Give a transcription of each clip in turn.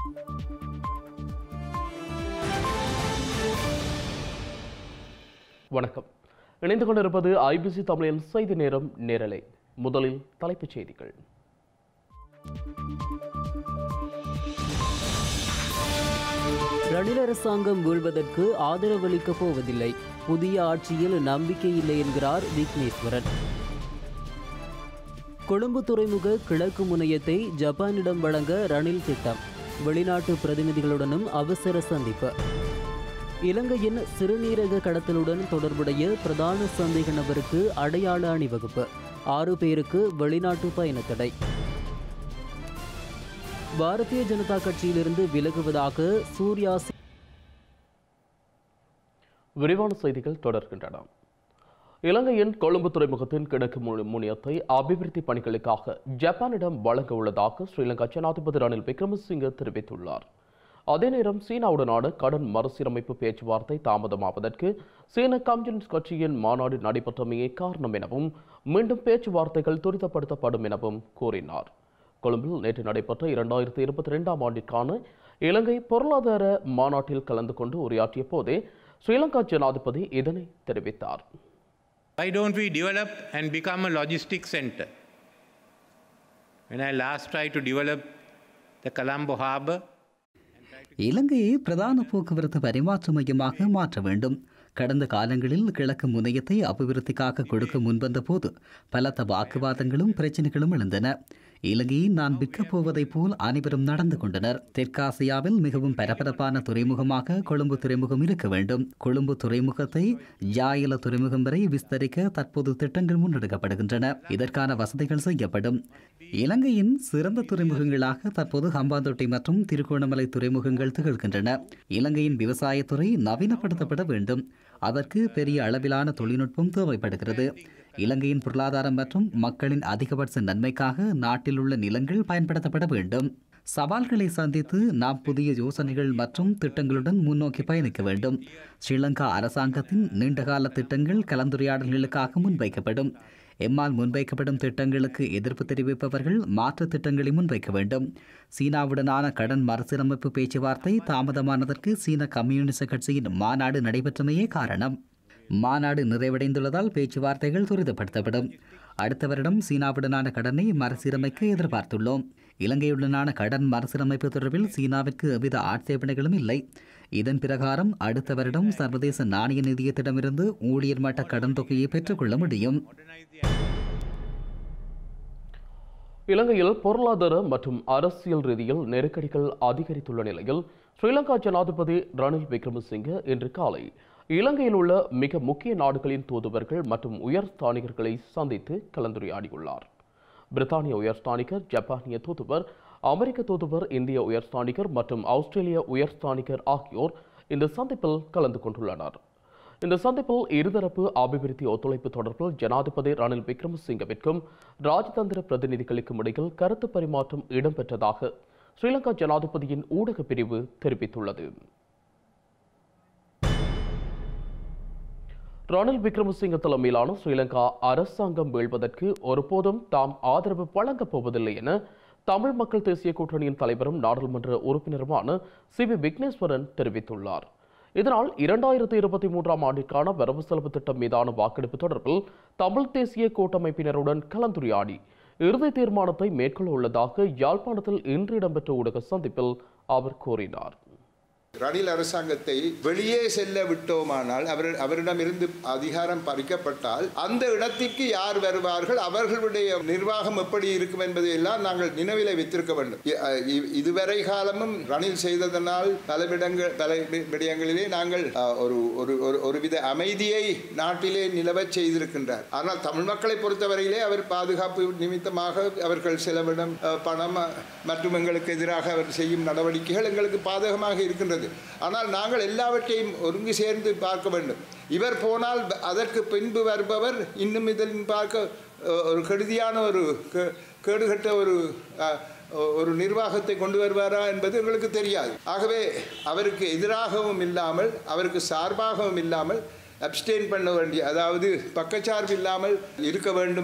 வணக்கம் இணைந்து கொண்டிருப்பது ஐபிசி தமிழின் செய்தி நேரம் நேரலை முதலில் தலைப்புச் செய்திகள் ரணில் அரசாங்கம் வீழ்வதற்கு ஆதரவளிக்கப் போவதில்லை புதிய ஆட்சியில் நம்பிக்கை இல்லை என்கிறார் விக்னேஸ்வரன் கொழும்பு துறைமுக கிழக்கு முனையத்தை ஜப்பானிடம் வழங்க ரணில் திட்டம் வெளிநாட்டு பிரதிநிதிகளுடனும் அவசர சந்திப்பு இலங்கையின் சிறுநீரக கடத்தலுடன் தொடர்புடைய பிரதான சந்தேக நபருக்கு அடையாள அணிவகுப்பு ஆறு பேருக்கு வெளிநாட்டு பயண தடை பாரதிய ஜனதா கட்சியிலிருந்து விலகுவதாக சூர்யா சி- விரிவான செய்திகள் தொடர்கின்றன இலங்கையின் கொழும்பு துறைமுகத்தின் கிழக்கு மு- முனையத்தை அபிவிருத்தி பணிகளுக்காக ஜப்பானிடம் வழங்க உள்ளதாக ஸ்ரீலங்கா ஜனாதிபதி ரணில் விக்ரமசிங்கே தெரிவித்துள்ளார் அதே நேரம் சீனாவுடனான கடன் மறுசீரமைப்பு பேச்சுவார்த்தை தாமதமாவதற்கு சீன கம்யூனிஸ்ட் கட்சியின் மாநாடு நடைபெற்றமையே காரணம் எனவும் மீண்டும் பேச்சுவார்த்தைகள் துரிதப்படுத்தப்படும் எனவும் கூறினார் கொழும்பில் நேற்று நடைபெற்ற இரண்டாயிரத்தி இருபத்தி ரெண்டாம் ஆண்டிற்கான இலங்கை பொருளாதார மாநாட்டில் கலந்து கொண்டு உரையாற்றிய போதே ஸ்ரீலங்கா ஜனாதிபதி இதனை தெரிவித்தார் Why don't we develop and become a logistics center? When I last tried to develop the Colombo harbor, இலங்கையை பிரதான போக்குவரத்து பரிமாற்ற மையமாக மாற்ற வேண்டும் கடந்த காலங்களில் கிழக்கு முனையத்தை அபிவிருத்திக்காக கொடுக்க முன்வந்த போது பலத்த வாக்குவாதங்களும் பிரச்சனைகளும் எழுந்தன இலங்கையை நான் விற்கப் போவதைப் போல் அனைவரும் நடந்து கொண்டனர் தெற்காசியாவில் மிகவும் பரபரப்பான துறைமுகமாக கொழும்பு துறைமுகம் இருக்க வேண்டும் கொழும்பு துறைமுகத்தை ஜாயில துறைமுகம் வரை விஸ்தரிக்க தற்போது திட்டங்கள் முன்னெடுக்கப்படுகின்றன இதற்கான வசதிகள் செய்யப்படும் இலங்கையின் சிறந்த துறைமுகங்களாக தற்போது ஹம்பாந்தோட்டை மற்றும் திருகோணமலை துறைமுகங்கள் திகழ்கின்றன இலங்கையின் விவசாயத்துறை நவீனப்படுத்தப்பட வேண்டும் அதற்கு பெரிய அளவிலான தொழில்நுட்பம் தேவைப்படுகிறது இலங்கையின் பொருளாதாரம் மற்றும் மக்களின் அதிகபட்ச நன்மைக்காக நாட்டில் உள்ள நிலங்கள் பயன்படுத்தப்பட வேண்டும் சவால்களை சந்தித்து நாம் புதிய யோசனைகள் மற்றும் திட்டங்களுடன் முன்னோக்கி பயணிக்க வேண்டும் ஸ்ரீலங்கா அரசாங்கத்தின் நீண்டகால திட்டங்கள் கலந்துரையாடல்களுக்காக முன்வைக்கப்படும் எம்மால் முன்வைக்கப்படும் திட்டங்களுக்கு எதிர்ப்பு தெரிவிப்பவர்கள் மாற்று திட்டங்களை முன்வைக்க வேண்டும் சீனாவுடனான கடன் மறுசீரமைப்பு பேச்சுவார்த்தை தாமதமானதற்கு சீன கம்யூனிஸ்ட் கட்சியின் மாநாடு நடைபெற்றமையே காரணம் மாநாடு நிறைவடைந்துள்ளதால் பேச்சுவார்த்தைகள் துரிதப்படுத்தப்படும் அடுத்த வருடம் சீனாவுடனான கடனை மறுசீரமைக்க எதிர்பார்த்துள்ளோம் இலங்கையுடனான கடன் மறுசீரமைப்பு தொடர்பில் சீனாவிற்கு எவ்வித ஆட்சேபனைகளும் இல்லை இதன் பிரகாரம் அடுத்த வருடம் சர்வதேச நாணய நிதியத்திடமிருந்து ஊழியர் மட்ட கடன் தொகையை பெற்றுக்கொள்ள முடியும் இலங்கையில் பொருளாதார மற்றும் அரசியல் ரீதியில் நெருக்கடிகள் அதிகரித்துள்ள நிலையில் ஸ்ரீலங்கா ஜனாதிபதி ரணில் விக்ரமசிங்கே இன்று காலை இலங்கையில் உள்ள மிக முக்கிய நாடுகளின் தூதுவர்கள் மற்றும் உயர்ஸ்தானிகர்களை சந்தித்து கலந்துரையாடியுள்ளார் பிரித்தானிய உயர்ஸ்தானிகர் ஜப்பானிய தூதுவர் அமெரிக்க தூதுவர் இந்திய உயர்ஸ்தானிகர் மற்றும் ஆஸ்திரேலிய உயர்ஸ்தானிகர் ஆகியோர் இந்த சந்திப்பில் கலந்து கொண்டுள்ளனர் இந்த சந்திப்பில் இருதரப்பு அபிவிருத்தி ஒத்துழைப்பு தொடர்பில் ஜனாதிபதி ரணில் விக்ரமசிங்கவிற்கும் ராஜதந்திர பிரதிநிதிகளுக்கும் இடையில் கருத்து பரிமாற்றம் இடம்பெற்றதாக ஸ்ரீலங்கா ஜனாதிபதியின் ஊடக பிரிவு தெரிவித்துள்ளது ரணில் விக்ரமசிங்க தலைமையிலான ஸ்ரீலங்கா அரசாங்கம் வீழ்வதற்கு ஒருபோதும் தாம் ஆதரவு வழங்கப் போவதில்லை என தமிழ் மக்கள் தேசிய கூட்டணியின் தலைவரும் நாடாளுமன்ற உறுப்பினருமான சி வி விக்னேஸ்வரன் தெரிவித்துள்ளார் இதனால் இரண்டாயிரத்தி இருபத்தி மூன்றாம் ஆண்டிற்கான வரவு செலவு திட்டம் மீதான வாக்கெடுப்பு தொடர்பில் தமிழ் தேசிய கூட்டமைப்பினருடன் கலந்துரையாடி இறுதி தீர்மானத்தை மேற்கொள்ள உள்ளதாக யாழ்ப்பாணத்தில் இன்று இடம்பெற்ற ஊடக சந்திப்பில் அவர் கூறினார் ரணில் அரசாங்கத்தை வெளியே செல்ல விட்டோமானால் அவர் அவரிடமிருந்து அதிகாரம் பறிக்கப்பட்டால் அந்த இடத்திற்கு யார் வருவார்கள் அவர்களுடைய நிர்வாகம் எப்படி இருக்கும் என்பதை எல்லாம் நாங்கள் நினைவிலே வைத்திருக்க வேண்டும் இ- அ, இ- இதுவரை காலமும் ரணில் செய்ததனால் பல விடங்கள் பல வி- விடயங்களிலே நாங்கள் அ, ஒரு ஒரு ஒரு ஒருவித அமைதியை நாட்டிலே நிலவச் செய்திருக்கின்றார் ஆனால் தமிழ் மக்களை பொறுத்தவரையிலே அவர் பாதுகாப்பு நிமித்தமாக அவர்கள் செலவிடம் அ, பணம் அ, மற்றும் எங்களுக்கு எதிராக அவர் செய்யும் நடவடிக்கைகள் எங்களுக்கு பாதகமாக இருக்கின்றது ஆனால் நாங்கள் எல்லாவற்றையும் ஒருங்கு சேர்ந்து பார்க்க வேண்டும் இவர் போனால் ப- அதற்கு பின்பு வருபவர் இன்னும் இதில் பார்க்க அ, ஒரு கெடுதியான ஒரு கே- கேடுகட்ட ஒரு அ, ஒரு நிர்வாகத்தை கொண்டு வருவாரா என்பது எங்களுக்கு தெரியாது ஆகவே அவருக்கு எதிராகவும் இல்லாமல் அவருக்கு சார்பாகவும் இல்லாமல் அப்டெயின் பண்ண வேண்டிய அதாவது பக்கச்சார்பு இல்லாமல் இருக்க வேண்டும்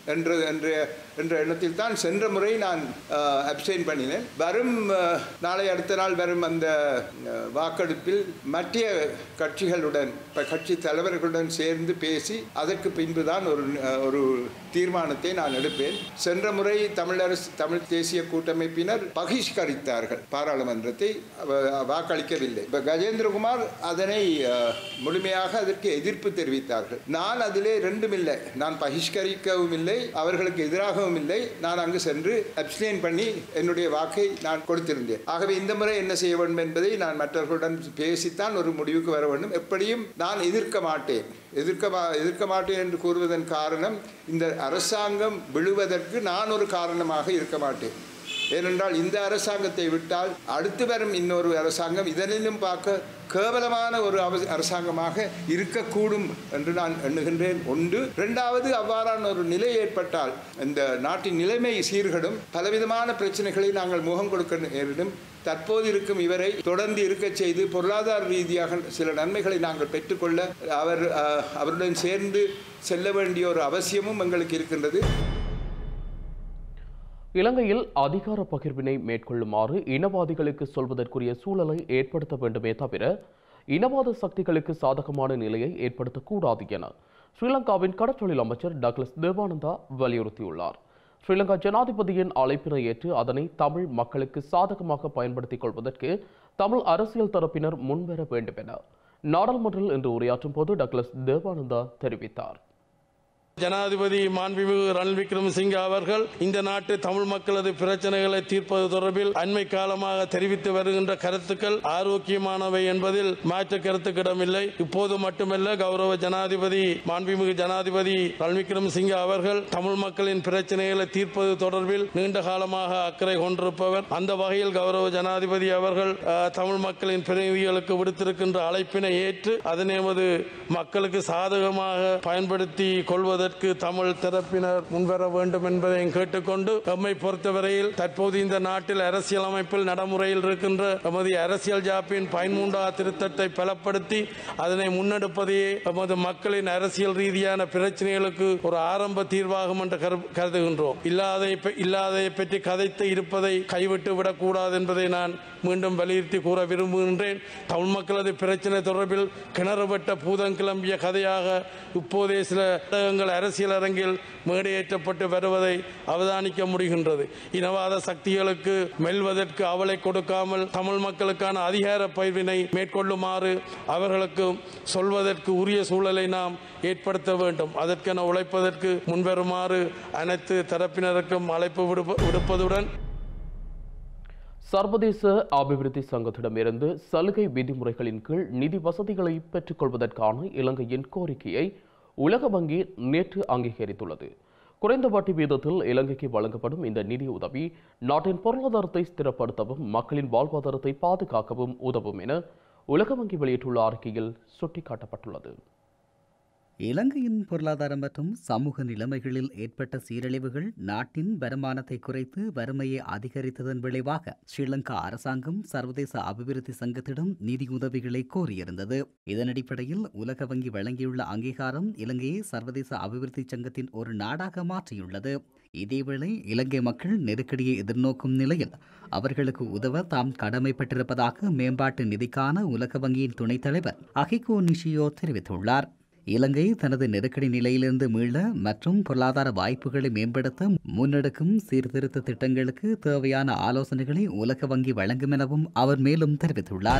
என்ற என்ற என்ற எண்ணத்தில் தான் சென்ற முறை நான் அப்சைன் பண்ணினேன் வரும் அஹ், நாளை அடுத்த நாள் வரும் அந்த அஹ், வாக்கெடுப்பில் மற்ற கட்சிகளுடன் இப்ப கட்சி தலைவர்களுடன் சேர்ந்து பேசி அதற்கு பின்புதான் ஒரு அஹ், ஒரு தீர்மானத்தை நான் எடுப்பேன் சென்ற முறை தமிழரசு தமிழ் தேசிய கூட்டமைப்பினர் பகிஷ்கரித்தார்கள் பாராளுமன்றத்தை அவ- வாக்களிக்கவில்லை இப்ப கஜேந்திரகுமார் அதனை அஹ், முழுமையாக அதற்கு எதிர்ப்பு தெரிவித்தார்கள் நான் அதிலே ரெண்டும் இல்லை நான் பகிஷ்கரிக்கவும் இல்லை அவர்களுக்கு எதிராகவும் இல்லை நான் அங்கு சென்று அப்ஸ்டெயின் பண்ணி என்னுடைய வாக்கை நான் கொடுத்திருந்தேன் ஆகவே இந்த முறை என்ன செய்ய வேண்டும் என்பதை நான் மற்றவர்களுடன் பேசித்தான் ஒரு முடிவுக்கு வர வேண்டும் எப்படியும் நான் எதிர்க்க மாட்டேன் எதிர்க்க மா- எதிர்க்க மாட்டேன் என்று கூறுவதன் காரணம் இந்த அரசாங்கம் விழுவதற்கு நான் ஒரு காரணமாக இருக்க மாட்டேன் ஏனென்றால் இந்த அரசாங்கத்தை விட்டால் அடுத்து வரும் இன்னொரு அரசாங்கம் இதனிலும் பார்க்க கேவலமான ஒரு அவ- அரசாங்கமாக இருக்கக்கூடும் என்று நான் எண்ணுகின்றேன் ஒன்று இரண்டாவது அவ்வாறான ஒரு நிலை ஏற்பட்டால் இந்த நாட்டின் நிலைமை சீர்கடும் பலவிதமான பிரச்சனைகளை நாங்கள் முகம் கொடுக்க நேரிடும் தற்போது இருக்கும் இவரை தொடர்ந்து இருக்கச் செய்து பொருளாதார ரீதியாக சில நன்மைகளை நாங்கள் பெற்றுக்கொள்ள அவர் அஹ், அவருடன் சேர்ந்து செல்ல வேண்டிய ஒரு அவசியமும் எங்களுக்கு இருக்கின்றது இலங்கையில் அதிகார பகிர்வினை மேற்கொள்ளுமாறு இனவாதிகளுக்கு சொல்வதற்குரிய சூழலை ஏற்படுத்த வேண்டுமே தவிர இனவாத சக்திகளுக்கு சாதகமான நிலையை ஏற்படுத்தக்கூடாது என ஸ்ரீலங்காவின் கடற்றொழில் அமைச்சர் டக்ளஸ் தேவானந்தா வலியுறுத்தியுள்ளார் ஸ்ரீலங்கா ஜனாதிபதியின் அழைப்பினை ஏற்று அதனை தமிழ் மக்களுக்கு சாதகமாக பயன்படுத்திக் கொள்வதற்கு தமிழ் அரசியல் தரப்பினர் முன்வர வேண்டும் என நாடாளுமன்றில் இன்று உரையாற்றும் போது டக்ளஸ் தேவானந்தா தெரிவித்தார் ஜனாதிபதி மாண்புமிகு ரணில் விக்ரமசிங்க அவர்கள் இந்த நாட்டு தமிழ் மக்களது பிரச்சனைகளை தீர்ப்பது தொடர்பில் அண்மை காலமாக தெரிவித்து வருகின்ற கருத்துக்கள் ஆரோக்கியமானவை என்பதில் மாற்று கருத்துக்கிடமில்லை இப்போது மட்டுமல்ல கௌரவ ஜனாதிபதி மாண்புமிகு ஜனாதிபதி ரணில் விக்ரமசிங்க அவர்கள் தமிழ் மக்களின் பிரச்சனைகளை தீர்ப்பது தொடர்பில் நீண்ட காலமாக அக்கறை கொண்டிருப்பவர் அந்த வகையில் கௌரவ ஜனாதிபதி அவர்கள் அஹ், தமிழ் மக்களின் பிரதிநிதிகளுக்கு விடுத்திருக்கின்ற அழைப்பினை ஏற்று அதனை எமது மக்களுக்கு சாதகமாக பயன்படுத்தி கொள்வதற்கு தமிழ் தரப்பினர் முன்வர வேண்டும் என்பதை கேட்டுக்கொண்டு எம்மை பொறுத்தவரையில் தற்போது இந்த நாட்டில் அரசியல் அமைப்பில் நடைமுறையில் இருக்கின்ற எமது அரசியல் ஜாப்பின் பயன்மூண்டா திருத்தத்தை பலப்படுத்தி அதனை முன்னெடுப்பதையே எமது மக்களின் அரசியல் ரீதியான பிரச்சனைகளுக்கு ஒரு ஆரம்ப தீர்வாகும் என்று கரு- கருதுகின்றோம் இல்லாதை இல்லாதை பற்றி கதைத்து இருப்பதை கைவிட்டு விடக்கூடாது என்பதை நான் மீண்டும் வலியுறுத்தி கூற விரும்புகின்றேன் தமிழ் மக்களது பிரச்சனை தொடர்பில் கிணறுபட்ட பூதம் கிளம்பிய கதையாக இப்போதே சில ஊடகங்கள் அரசியல் அரங்கில் மேடையேற்றப்பட்டு வருவதை அவதானிக்க முடிகின்றது இனவாத சக்திகளுக்கு மெல்வதற்கு அவளை கொடுக்காமல் தமிழ் மக்களுக்கான அதிகார பயிர்வினை மேற்கொள்ளுமாறு அவர்களுக்கு சொல்வதற்கு உரிய சூழலை நாம் ஏற்படுத்த வேண்டும் அதற்கென உழைப்பதற்கு முன்வருமாறு அனைத்து தரப்பினருக்கும் அழைப்பு விடுப்ப- விடுப்பதுடன் சர்வதேச அபிவிருத்தி சங்கத்திடமிருந்து சலுகை விதிமுறைகளின் கீழ் நிதி வசதிகளை பெற்றுக்கொள்வதற்கான இலங்கையின் கோரிக்கையை உலக வங்கி நேற்று அங்கீகரித்துள்ளது குறைந்த வட்டி வீதத்தில் இலங்கைக்கு வழங்கப்படும் இந்த நிதி உதவி நாட்டின் பொருளாதாரத்தை ஸ்திரப்படுத்தவும் மக்களின் வாழ்வாதாரத்தை பாதுகாக்கவும் உதவும் என உலக வங்கி வெளியிட்டுள்ள அறிக்கையில் சுட்டிக்காட்டப்பட்டுள்ளது இலங்கையின் பொருளாதாரம் மற்றும் சமூக நிலைமைகளில் ஏற்பட்ட சீரழிவுகள் நாட்டின் வருமானத்தை குறைத்து வறுமையை அதிகரித்ததன் விளைவாக ஸ்ரீலங்கா அரசாங்கம் சர்வதேச அபிவிருத்தி சங்கத்திடம் நிதியுதவிகளை கோரியிருந்தது இதன் அடிப்படையில் உலக வங்கி வழங்கியுள்ள அங்கீகாரம் இலங்கையை சர்வதேச அபிவிருத்தி சங்கத்தின் ஒரு நாடாக மாற்றியுள்ளது இதேவேளை இலங்கை மக்கள் நெருக்கடியை எதிர்நோக்கும் நிலையில் அவர்களுக்கு உதவ தாம் கடமைப்பட்டிருப்பதாக மேம்பாட்டு நிதிக்கான உலக வங்கியின் துணைத் தலைவர் அகிகோ நிஷியோ தெரிவித்துள்ளார் இலங்கை தனது நெருக்கடி நிலையிலிருந்து மீள மற்றும் பொருளாதார வாய்ப்புகளை மேம்படுத்த முன்னெடுக்கும் சீர்திருத்த திட்டங்களுக்கு தேவையான ஆலோசனைகளை உலக வங்கி வழங்கும் எனவும் அவர் மேலும் தெரிவித்துள்ளார்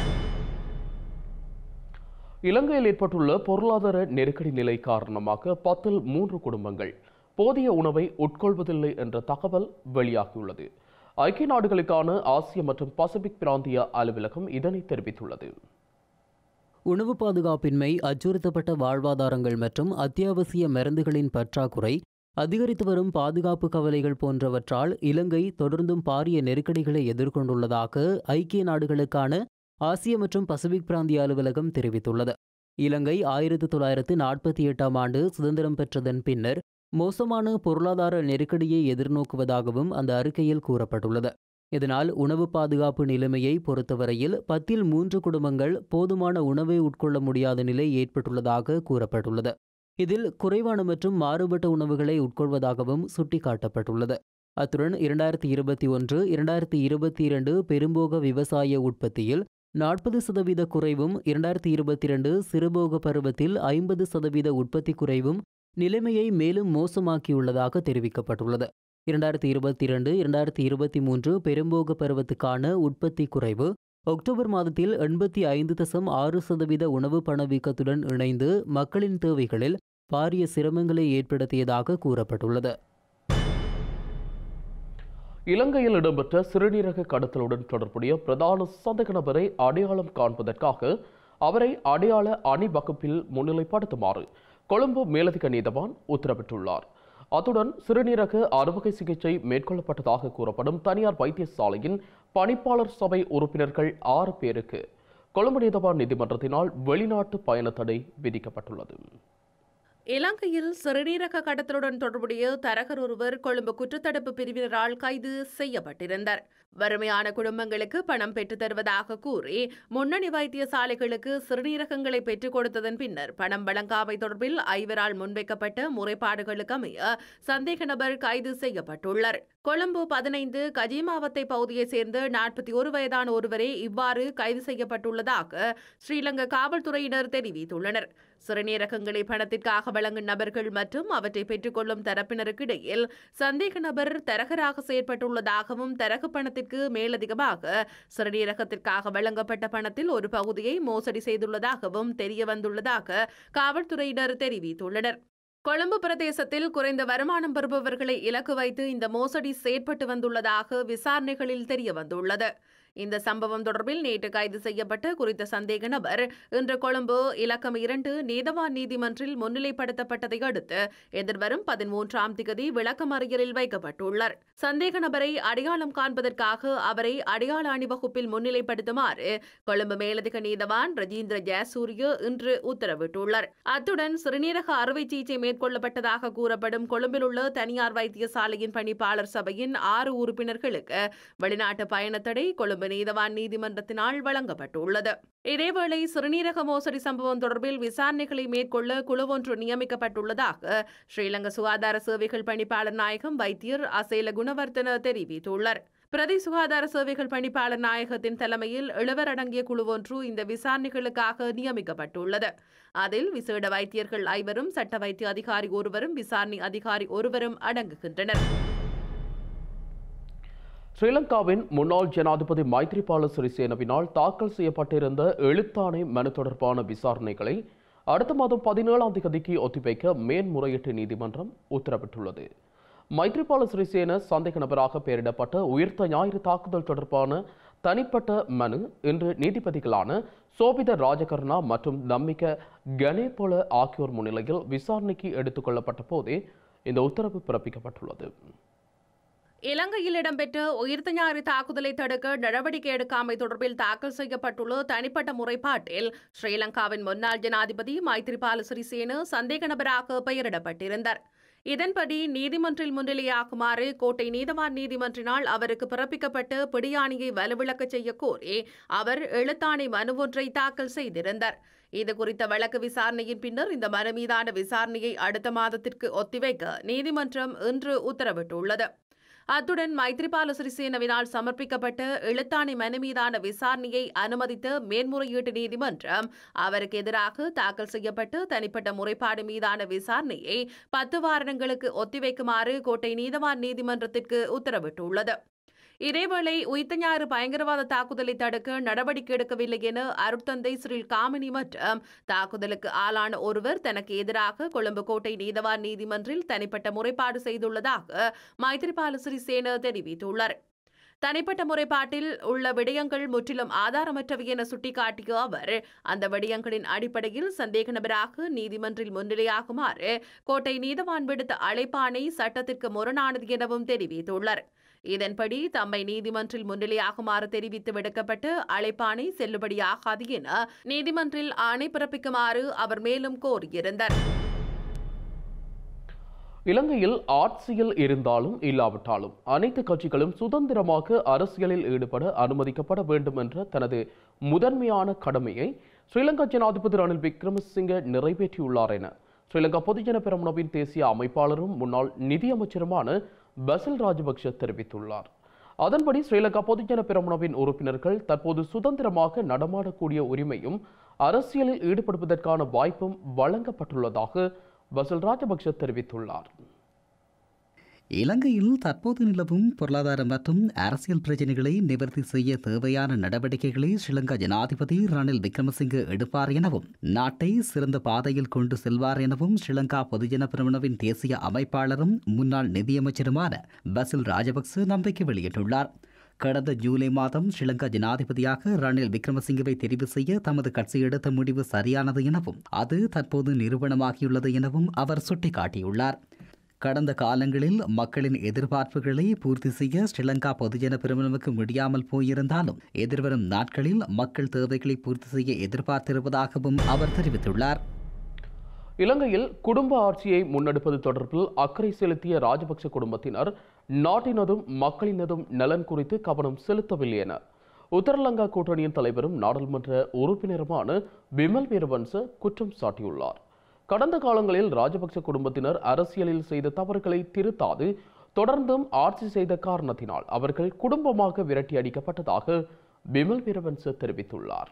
இலங்கையில் ஏற்பட்டுள்ள பொருளாதார நெருக்கடி நிலை காரணமாக பத்தில் மூன்று குடும்பங்கள் போதிய உணவை உட்கொள்வதில்லை என்ற தகவல் வெளியாகியுள்ளது ஐக்கிய நாடுகளுக்கான ஆசிய மற்றும் பசிபிக் பிராந்திய அலுவலகம் இதனை தெரிவித்துள்ளது உணவு பாதுகாப்பின்மை அச்சுறுத்தப்பட்ட வாழ்வாதாரங்கள் மற்றும் அத்தியாவசிய மருந்துகளின் பற்றாக்குறை அதிகரித்து வரும் பாதுகாப்பு கவலைகள் போன்றவற்றால் இலங்கை தொடர்ந்தும் பாரிய நெருக்கடிகளை எதிர்கொண்டுள்ளதாக ஐக்கிய நாடுகளுக்கான ஆசிய மற்றும் பசிபிக் பிராந்திய அலுவலகம் தெரிவித்துள்ளது இலங்கை ஆயிரத்து தொள்ளாயிரத்து நாற்பத்தி எட்டாம் ஆண்டு சுதந்திரம் பெற்றதன் பின்னர் மோசமான பொருளாதார நெருக்கடியை எதிர்நோக்குவதாகவும் அந்த அறிக்கையில் கூறப்பட்டுள்ளது இதனால் உணவு பாதுகாப்பு நிலைமையை பொறுத்தவரையில் பத்தில் மூன்று குடும்பங்கள் போதுமான உணவை உட்கொள்ள முடியாத நிலை ஏற்பட்டுள்ளதாக கூறப்பட்டுள்ளது இதில் குறைவான மற்றும் மாறுபட்ட உணவுகளை உட்கொள்வதாகவும் சுட்டிக்காட்டப்பட்டுள்ளது அத்துடன் இரண்டாயிரத்தி இருபத்தி ஒன்று இரண்டாயிரத்தி இருபத்தி இரண்டு பெரும்போக விவசாய உற்பத்தியில் நாற்பது சதவீத குறைவும் இரண்டாயிரத்தி இருபத்தி இரண்டு சிறுபோக பருவத்தில் ஐம்பது சதவீத உற்பத்தி குறைவும் நிலைமையை மேலும் மோசமாக்கியுள்ளதாக தெரிவிக்கப்பட்டுள்ளது இரண்டாயிரத்தி இருபத்தி இரண்டு இரண்டாயிரத்தி இருபத்தி மூன்று பெரும்போக பருவத்துக்கான உற்பத்தி குறைவு அக்டோபர் மாதத்தில் எண்பத்தி ஐந்து தசம் ஆறு சதவீத உணவு பணவீக்கத்துடன் இணைந்து மக்களின் தேவைகளில் பாரிய சிரமங்களை ஏற்படுத்தியதாக கூறப்பட்டுள்ளது இலங்கையில் இடம்பெற்ற சிறுநீரக கடத்தலுடன் தொடர்புடைய பிரதான சந்தேக நபரை அடையாளம் காண்பதற்காக அவரை அடையாள அணிவகுப்பில் முன்னிலைப்படுத்துமாறு கொழும்பு மேலதிக நீதவான் உத்தரவிட்டுள்ளார் அத்துடன் சிறுநீரக அறுவகை சிகிச்சை மேற்கொள்ளப்பட்டதாக கூறப்படும் தனியார் வைத்தியசாலையின் பணிப்பாளர் சபை உறுப்பினர்கள் ஆறு பேருக்கு கொழும்பு நீதவான் நீதிமன்றத்தினால் வெளிநாட்டு பயண தடை விதிக்கப்பட்டுள்ளது இலங்கையில் சிறுநீரக கடத்தலுடன் தொடர்புடைய தரகர் ஒருவர் கொழும்பு குற்றத்தடுப்பு பிரிவினரால் கைது செய்யப்பட்டிருந்தார் வறுமையான குடும்பங்களுக்கு பணம் பெற்றுத் தருவதாக கூறி முன்னணி வைத்தியசாலைகளுக்கு சிறுநீரகங்களை பெற்றுக் கொடுத்ததன் பின்னர் பணம் வழங்காமை தொடர்பில் ஐவரால் முன்வைக்கப்பட்ட முறைப்பாடுகளுக்கு அமைய சந்தேக நபர் கைது செய்யப்பட்டுள்ளார் கொழும்பு பதினைந்து கஜிமாவத்தை பகுதியைச் சேர்ந்த நாற்பத்தி ஒரு வயதான ஒருவரே இவ்வாறு கைது செய்யப்பட்டுள்ளதாக ஸ்ரீலங்கா காவல்துறையினர் தெரிவித்துள்ளனர் சிறுநீரகங்களை பணத்திற்காக வழங்கும் நபர்கள் மற்றும் அவற்றை பெற்றுக்கொள்ளும் தரப்பினருக்கு இடையில் சந்தேக நபர் தரகராக செயற்பட்டுள்ளதாகவும் தரகு பணத்திற்கு மேலதிகமாக சிறுநீரகத்திற்காக வழங்கப்பட்ட பணத்தில் ஒரு பகுதியை மோசடி செய்துள்ளதாகவும் தெரிய வந்துள்ளதாக காவல்துறையினர் தெரிவித்துள்ளனர் கொழும்பு பிரதேசத்தில் குறைந்த வருமானம் பெறுபவர்களை இலக்கு வைத்து இந்த மோசடி செயற்பட்டு வந்துள்ளதாக விசாரணைகளில் தெரிய வந்துள்ளது இந்த சம்பவம் தொடர்பில் நேற்று கைது செய்யப்பட்ட குறித்த சந்தேக நபர் இன்று கொழும்பு இலக்கம் இரண்டு நீதவான் நீதிமன்றில் முன்னிலைப்படுத்தப்பட்டதை அடுத்து எதிர்வரும் பதிமூன்றாம் திகதி விளக்கமறியலில் வைக்கப்பட்டுள்ளார் சந்தேக நபரை அடையாளம் காண்பதற்காக அவரை அடையாள அணிவகுப்பில் முன்னிலைப்படுத்துமாறு கொழும்பு மேலதிக நீதவான் ரஜீந்திர ஜெயசூரிய இன்று உத்தரவிட்டுள்ளார் அத்துடன் சிறுநீரக அறுவை சிகிச்சை மேற்கொள்ளப்பட்டதாக கூறப்படும் கொழும்பில் உள்ள தனியார் வைத்தியசாலையின் பணிப்பாளர் சபையின் ஆறு உறுப்பினர்களுக்கு வெளிநாட்டு பயணத்தடை கொழும்பு நீதவான் நீதிமன்றத்தினால் வழங்கப்பட்டுள்ளது இதேவேளை சிறுநீரக மோசடி சம்பவம் தொடர்பில் விசாரணைகளை மேற்கொள்ள குழு ஒன்று நியமிக்கப்பட்டுள்ளதாக ஸ்ரீலங்கா சுகாதார சேவைகள் பணிப்பாளர் நாயகம் வைத்தியர் அசேல குணவர்த்தன தெரிவித்துள்ளார் பிரதி சுகாதார சேவைகள் பணிப்பாளர் நாயகத்தின் தலைமையில் எழுவர் அடங்கிய குழு ஒன்று இந்த விசாரணைகளுக்காக நியமிக்கப்பட்டுள்ளது அதில் விசேட வைத்தியர்கள் ஐவரும் சட்ட வைத்திய அதிகாரி ஒருவரும் விசாரணை அதிகாரி ஒருவரும் அடங்குகின்றனர் ஸ்ரீலங்காவின் முன்னாள் ஜனாதிபதி மைத்ரிபால சிறிசேனவினால் தாக்கல் செய்யப்பட்டிருந்த எழுத்தாணை மனு தொடர்பான விசாரணைகளை அடுத்த மாதம் பதினேழாம் தேதிக்கு ஒத்திவைக்க மேன்முறையீட்டு நீதிமன்றம் உத்தரவிட்டுள்ளது மைத்ரிபால சிறிசேன சந்தேக நபராக பெயரிடப்பட்ட உயிர்த்த ஞாயிறு தாக்குதல் தொடர்பான தனிப்பட்ட மனு இன்று நீதிபதிகளான சோபித ராஜகர்ணா மற்றும் நம்பிக்க கணேபோல ஆகியோர் முன்னிலையில் விசாரணைக்கு எடுத்துக் கொள்ளப்பட்ட போதே இந்த உத்தரவு பிறப்பிக்கப்பட்டுள்ளது இலங்கையில் இடம்பெற்ற உயிர்த்த ஞாயிறு தாக்குதலை தடுக்க நடவடிக்கை எடுக்காமை தொடர்பில் தாக்கல் செய்யப்பட்டுள்ள தனிப்பட்ட முறைப்பாட்டில் ஸ்ரீலங்காவின் முன்னாள் ஜனாதிபதி மைத்ரிபால சிறிசேன சந்தேக நபராக பெயரிடப்பட்டிருந்தார் இதன்படி நீதிமன்றில் முன்னிலையாகுமாறு கோட்டை நீதவான் நீதிமன்றினால் அவருக்கு பிறப்பிக்கப்பட்ட பிடியாணியை வலுவிழக்கச் செய்ய கோரி அவர் எழுத்தாணை மனு ஒன்றை தாக்கல் செய்திருந்தார் இது குறித்த வழக்கு விசாரணையின் பின்னர் இந்த மனு மீதான விசாரணையை அடுத்த மாதத்திற்கு ஒத்திவைக்க நீதிமன்றம் இன்று உத்தரவிட்டுள்ளது அத்துடன் மைத்ரிபால சிறிசேனவினால் சமர்ப்பிக்கப்பட்ட எழுத்தாணை மனு மீதான விசாரணையை அனுமதித்த மேன்முறையீட்டு நீதிமன்றம் அவருக்கு எதிராக தாக்கல் செய்யப்பட்ட தனிப்பட்ட முறைப்பாடு மீதான விசாரணையை பத்து வாரங்களுக்கு ஒத்திவைக்குமாறு கோட்டை நீதவான் நீதிமன்றத்திற்கு உத்தரவிட்டுள்ளது இதேவேளை உயிர்த்த ஞாயிறு பயங்கரவாத தாக்குதலை தடுக்க நடவடிக்கை எடுக்கவில்லை என அருட்தந்தை ஸ்ரீல் காமினி மற்றும் தாக்குதலுக்கு ஆளான ஒருவர் தனக்கு எதிராக கொழும்பு கோட்டை நீதவான் நீதிமன்றில் தனிப்பட்ட முறைப்பாடு செய்துள்ளதாக மைத்ரிபால சிறிசேன தெரிவித்துள்ளார் தனிப்பட்ட முறைப்பாட்டில் உள்ள விடயங்கள் முற்றிலும் ஆதாரமற்றவை என சுட்டிக்காட்டிய அவர் அந்த விடயங்களின் அடிப்படையில் சந்தேக நபராக நீதிமன்றில் முன்னிலையாகுமாறு கோட்டை நீதவான் விடுத்த அழைப்பாணை சட்டத்திற்கு முரணானது எனவும் தெரிவித்துள்ளார் இதன்படி தம்மை நீதிமன்றில் முன்னிலையாகுமாறு தெரிவித்து விடுக்கப்பட்ட அழைப்பாணை செல்லுபடியாகாது என நீதிமன்றில் ஆணை பிறப்பிக்குமாறு அவர் மேலும் கோரியிருந்தார் இலங்கையில் ஆட்சியில் இருந்தாலும் இல்லாவிட்டாலும் அனைத்து கட்சிகளும் சுதந்திரமாக அரசியலில் ஈடுபட அனுமதிக்கப்பட வேண்டும் என்ற தனது முதன்மையான கடமையை ஸ்ரீலங்கா ஜனாதிபதி ரணில் விக்ரமசிங்க நிறைவேற்றியுள்ளார் என ஸ்ரீலங்கா பொதுஜன பெரமுனவின் தேசிய அமைப்பாளரும் முன்னாள் நிதியமைச்சருமான பசில் ராஜபக்ஷ தெரிவித்துள்ளார் அதன்படி ஸ்ரீலங்கா பொதுஜன பெரமுனவின் உறுப்பினர்கள் தற்போது சுதந்திரமாக நடமாடக்கூடிய உரிமையும் அரசியலில் ஈடுபடுவதற்கான வாய்ப்பும் வழங்கப்பட்டுள்ளதாக பசில் ராஜபக்ஷ தெரிவித்துள்ளார் இலங்கையில் தற்போது நிலவும் பொருளாதார மற்றும் அரசியல் பிரச்சினைகளை நிவர்த்தி செய்ய தேவையான நடவடிக்கைகளை ஸ்ரீலங்கா ஜனாதிபதி ரணில் விக்ரமசிங்கே எடுப்பார் எனவும் நாட்டை சிறந்த பாதையில் கொண்டு செல்வார் எனவும் ஸ்ரீலங்கா பொதுஜன பிரமுனவின் தேசிய அமைப்பாளரும் முன்னாள் நிதியமைச்சருமான பசில் ராஜபக்ச நம்பிக்கை வெளியிட்டுள்ளார் கடந்த ஜூலை மாதம் ஸ்ரீலங்கா ஜனாதிபதியாக ரணில் விக்ரமசிங்கவை தெரிவு செய்ய தமது கட்சி எடுத்த முடிவு சரியானது எனவும் அது தற்போது நிரூபணமாகியுள்ளது எனவும் அவர் சுட்டிக்காட்டியுள்ளார் கடந்த காலங்களில் மக்களின் எதிர்பார்ப்புகளை பூர்த்தி செய்ய ஸ்ரீலங்கா பொதுஜன பெருமளவுக்கு முடியாமல் போயிருந்தாலும் எதிர்வரும் நாட்களில் மக்கள் தேவைகளை பூர்த்தி செய்ய எதிர்பார்த்திருப்பதாகவும் அவர் தெரிவித்துள்ளார் இலங்கையில் குடும்ப ஆட்சியை முன்னெடுப்பது தொடர்பில் அக்கறை செலுத்திய ராஜபக்ஷ குடும்பத்தினர் நாட்டினதும் மக்களினதும் நலன் குறித்து கவனம் செலுத்தவில்லை என உத்தரலங்கா கூட்டணியின் தலைவரும் நாடாளுமன்ற உறுப்பினருமான பிமல் வீரவன்ச குற்றம் சாட்டியுள்ளார் கடந்த காலங்களில் ராஜபக்ஷ குடும்பத்தினர் அரசியலில் செய்த தவறுகளை திருத்தாது தொடர்ந்தும் ஆட்சி செய்த காரணத்தினால் அவர்கள் குடும்பமாக விரட்டி அடிக்கப்பட்டதாக பிமல் வீரவன்ச தெரிவித்துள்ளார்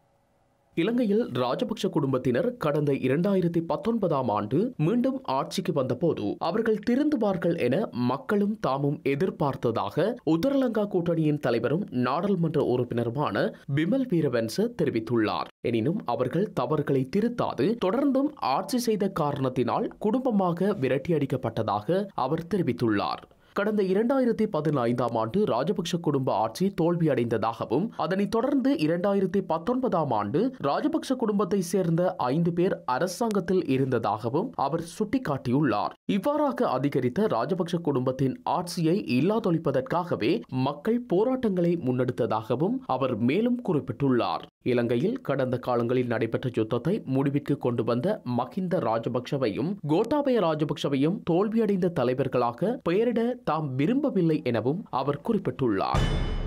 இலங்கையில் ராஜபக்ஷ குடும்பத்தினர் கடந்த இரண்டாயிரத்தி பத்தொன்பதாம் ஆண்டு மீண்டும் ஆட்சிக்கு வந்தபோது அவர்கள் திருந்துவார்கள் என மக்களும் தாமும் எதிர்பார்த்ததாக உத்தரலங்கா கூட்டணியின் தலைவரும் நாடாளுமன்ற உறுப்பினருமான பிமல் வீரவன்ச தெரிவித்துள்ளார் எனினும் அவர்கள் தவறுகளை திருத்தாது தொடர்ந்தும் ஆட்சி செய்த காரணத்தினால் குடும்பமாக விரட்டியடிக்கப்பட்டதாக அவர் தெரிவித்துள்ளார் கடந்த இரண்டாயிரத்தி பதினைந்தாம் ஆண்டு ராஜபக்ஷ குடும்ப ஆட்சி தோல்வியடைந்ததாகவும் அதனைத் தொடர்ந்து இரண்டாயிரத்தி பத்தொன்பதாம் ஆண்டு ராஜபக்ஷ குடும்பத்தை சேர்ந்த ஐந்து பேர் அரசாங்கத்தில் இருந்ததாகவும் அவர் சுட்டிக்காட்டியுள்ளார் இவ்வாறாக அதிகரித்த ராஜபக்ஷ குடும்பத்தின் ஆட்சியை இல்லாதொழிப்பதற்காகவே மக்கள் போராட்டங்களை முன்னெடுத்ததாகவும் அவர் மேலும் குறிப்பிட்டுள்ளார் இலங்கையில் கடந்த காலங்களில் நடைபெற்ற யுத்தத்தை முடிவிற்கு கொண்டு வந்த மஹிந்த ராஜபக்ஷவையும் கோட்டாபய ராஜபக்ஷவையும் தோல்வியடைந்த தலைவர்களாக பெயரிட தாம் விரும்பவில்லை எனவும் அவர் குறிப்பிட்டுள்ளார்